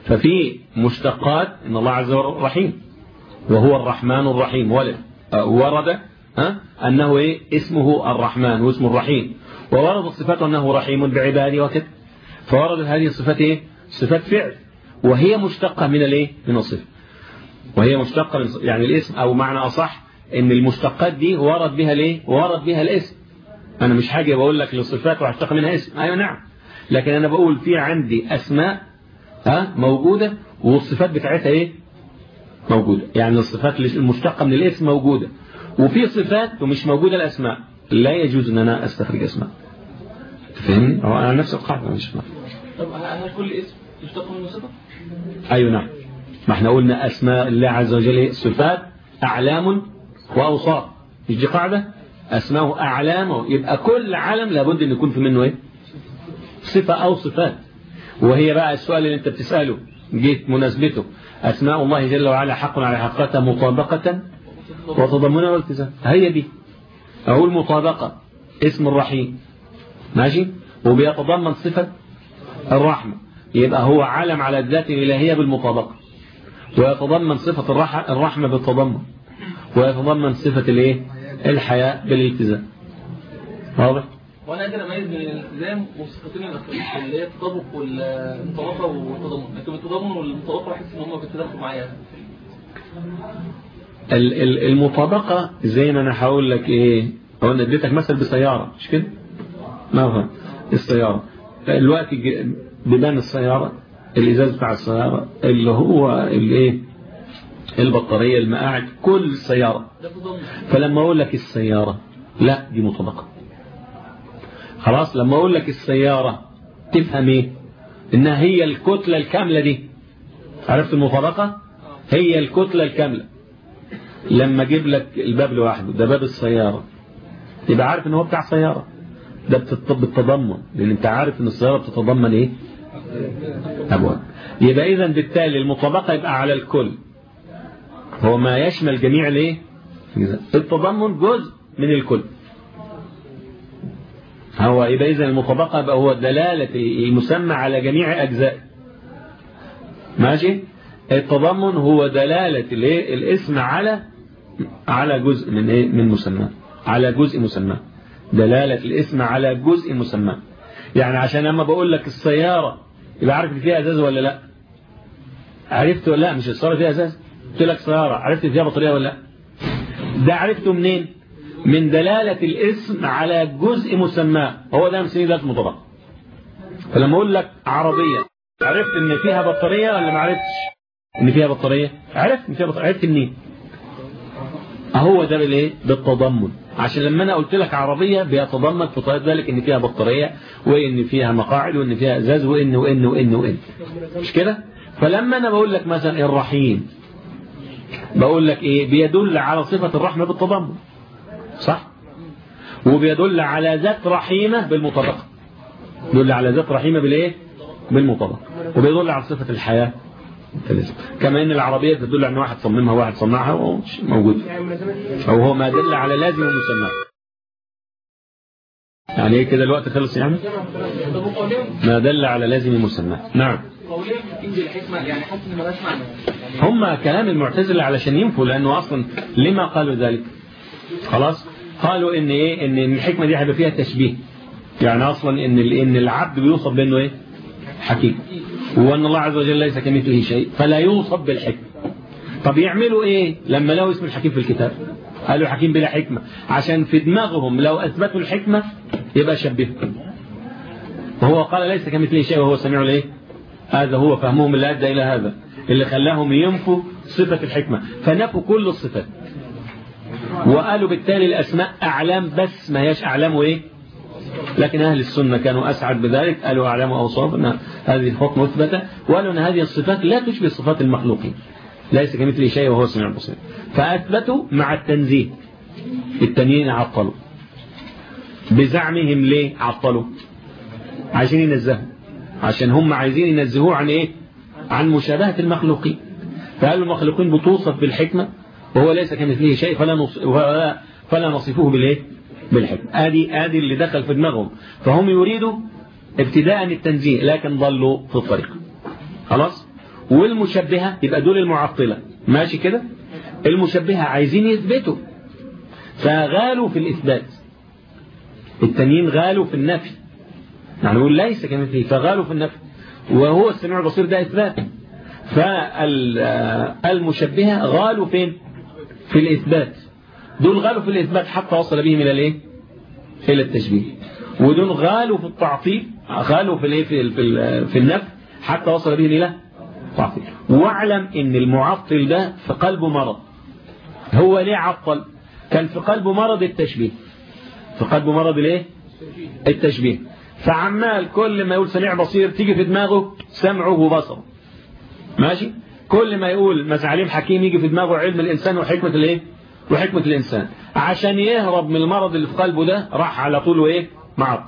ففي مشتقات إن الله عز وجل رحيم وهو الرحمن الرحيم ولد ورد ها أنه إيه اسمه الرحمن واسمه الرحيم وورد الصفات أنه رحيم بعباده وكذا فورد هذه الصفات إيه صفات فعل وهي مشتقة من الإيه من الصفة وهي مشتقة من يعني الاسم أو معنى أصح إن المشتقات دي ورد بها ليه ورد بها الاسم أنا مش حاجة بقول لك للصفات وهشتق منها اسم أيوة نعم لكن أنا بقول في عندي أسماء ها موجودة والصفات بتاعتها إيه موجودة يعني الصفات المشتقة من الاسم موجودة وفي صفات ومش موجودة الأسماء لا يجوز أن أنا أستخرج أسماء تفهمني؟ هو أنا نفس القاعدة مش فاهم طب هل كل اسم يشتق منه صفة؟ أيوة نعم ما احنا قلنا أسماء الله عز وجل إيه؟ صفات أعلام وأوصاف مش دي قاعدة أسماءه أعلام يبقى كل علم لابد أن يكون في منه إيه صفة أو صفات وهي بقى السؤال اللي أنت بتسأله جيت مناسبته أسماء الله جل وعلا حق على حقيقتها مطابقة وتضمنها والتزام هي دي أقول مطابقة اسم الرحيم ماشي وبيتضمن صفة الرحمة يبقى هو علم على الذات الإلهية بالمطابقة ويتضمن صفة الرحمة بالتضمن ويتضمن صفة الايه الحياة بالالتزام واضح وانا قادر اميز بين الالتزام والصفتين الاخرين اللي هي التطابق والمطابقه والتضمن لكن التضمن والمطابقه بحس ان هم بيتداخلوا معايا المطابقة زي ما انا هقول لك ايه هو انا اديتك مثل بسيارة مش كده ما هو السيارة الوقت بيبان السيارة الازاز بتاع السيارة اللي هو الايه البطارية المقاعد كل السيارة فلما اقول لك السيارة لا دي مطابقة خلاص لما اقول لك السيارة تفهم ايه انها هي الكتلة الكاملة دي عرفت المطابقة هي الكتلة الكاملة لما اجيب لك الباب لوحده ده باب السيارة يبقى عارف ان هو بتاع سيارة ده بالتضمن لان انت عارف ان السيارة بتتضمن ايه ابواب يبقى اذا بالتالي المطابقة يبقى على الكل هو ما يشمل جميع الايه التضمن جزء من الكل هو يبقى اذا المطابقة يبقى هو دلالة المسمى على جميع أجزاء ماشي التضمن هو دلالة الايه الاسم على على جزء من ايه من مسمى على جزء مسمى دلالة الاسم على جزء مسمى يعني عشان لما بقول لك السيارة يبقى عارف فيها ازاز ولا لا عرفت ولا لا مش السيارة فيها ازاز قلت لك سيارة عرفت فيها بطارية ولا لا ده عرفته منين من دلالة الاسم على جزء مسماه هو ده مسميه ذات مطابقة فلما اقول لك عربية عرفت ان فيها بطارية ولا ما عرفتش ان فيها بطارية عرفت ان فيها بطارية عرفت منين اهو ده بالايه بالتضمن عشان لما انا قلت لك عربية بيتضمن في طيب ذلك ان فيها بطارية وان فيها مقاعد وان فيها ازاز وان وان وان وان مش كده فلما انا بقول لك مثلا الرحيم بقول لك ايه بيدل على صفة الرحمة بالتضمن صح وبيدل على ذات رحيمة بالمطابقة يدل على ذات رحيمة بالايه بالمطابقة وبيدل على صفة الحياة كما ان العربية تدل على ان واحد صممها وواحد صنعها ومش موجود او هو ما دل على لازم ومسمى يعني ايه كده الوقت خلص يعني ما دل على لازم ومسمى نعم قولين تنجي الحكمة يعني حاسس ان ملاش معنى هم كلام المعتزلة علشان ينفوا لانه اصلا لما قالوا ذلك خلاص قالوا ان ايه ان الحكمة دي هيبقى فيها تشبيه يعني اصلا ان ان العبد بيوصف بانه ايه حكيم وان الله عز وجل ليس كمثله شيء فلا يوصف بالحكمة طب يعملوا ايه لما لقوا اسم الحكيم في الكتاب قالوا حكيم بلا حكمة عشان في دماغهم لو اثبتوا الحكمة يبقى شبهوا وهو قال ليس كمثله شيء وهو سميع الايه هذا هو فهمهم اللي ادى الى هذا اللي خلاهم ينفوا صفة الحكمة فنفوا كل الصفات وقالوا بالتالي الأسماء أعلام بس ما هيش أعلام وإيه لكن أهل السنة كانوا أسعد بذلك قالوا أعلام وأوصاف أن هذه الحكم مثبتة وقالوا أن هذه الصفات لا تشبه صفات المخلوقين ليس كمثله شيء وهو السميع البصير فأثبتوا مع التنزيه التانيين عطلوا بزعمهم ليه عطلوا عايزين ينزهوا عشان هم عايزين ينزهوه عن ايه عن مشابهة المخلوقين فقالوا المخلوقين بتوصف بالحكمة وهو ليس كمثله شيء فلا نص... فلا نصفوه بالايه بالحكمة ادي ادي اللي دخل في دماغهم فهم يريدوا ابتداء التنزيه لكن ضلوا في الطريق خلاص والمشبهة يبقى دول المعطلة ماشي كده المشبهة عايزين يثبتوا فغالوا في الإثبات التانيين غالوا في النفي يعني يقول ليس كمثله فغالوا في النفي وهو السميع البصير ده إثبات فالمشبهة غالوا فين في الإثبات دول غالوا في الإثبات حتى وصل بهم إلى الإيه إلى التشبيه ودول غالوا في التعطيل غالوا في الإيه في, في, في النفي حتى وصل بهم إلى التعطيل واعلم إن المعطل ده في قلبه مرض هو ليه عطل كان في قلبه مرض التشبيه في قلبه مرض الايه التشبيه فعمال كل ما يقول سميع بصير تيجي في دماغه سمعه وبصره ماشي كل ما يقول مسعليم حكيم يجي في دماغه علم الإنسان وحكمة الايه وحكمة الإنسان عشان يهرب من المرض اللي في قلبه ده راح على طول وايه معطل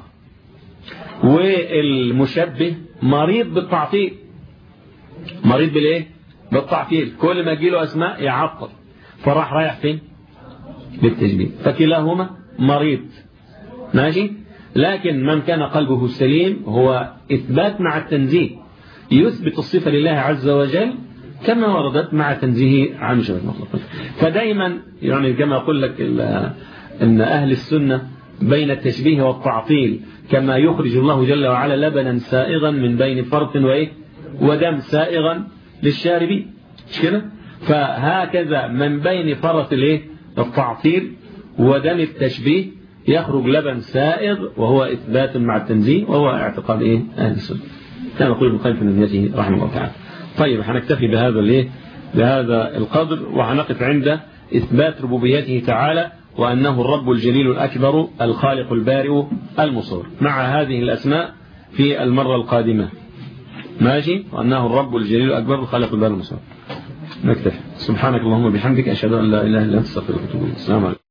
والمشبه مريض بالتعطيل مريض بالايه بالتعطيل كل ما يجيله أسماء يعطل فراح رايح فين بالتشبيه فكلاهما مريض ماشي لكن من كان قلبه سليم هو إثبات مع التنزيه يثبت الصفة لله عز وجل كما وردت مع تنزيه عن شبه المخلوقين فدايما يعني كما أقول لك أن أهل السنة بين التشبيه والتعطيل كما يخرج الله جل وعلا لبنا سائغا من بين فرط وإيه ودم سائغا للشاربين مش كده فهكذا من بين فرط الايه التعطيل ودم التشبيه يخرج لبن سائغ وهو إثبات مع التنزيه وهو اعتقاد إيه أهل السنة كما يقول ابن القيم في نبيته رحمه الله تعالى طيب هنكتفي بهذا الايه بهذا القدر وهنقف عند إثبات ربوبيته تعالى وأنه الرب الجليل الأكبر الخالق البارئ المصور مع هذه الأسماء في المرة القادمة ماشي وأنه الرب الجليل الأكبر الخالق البارئ المصور نكتفي سبحانك اللهم وبحمدك أشهد أن لا إله إلا أنت استغفرك وأتوب إليك السلام عليكم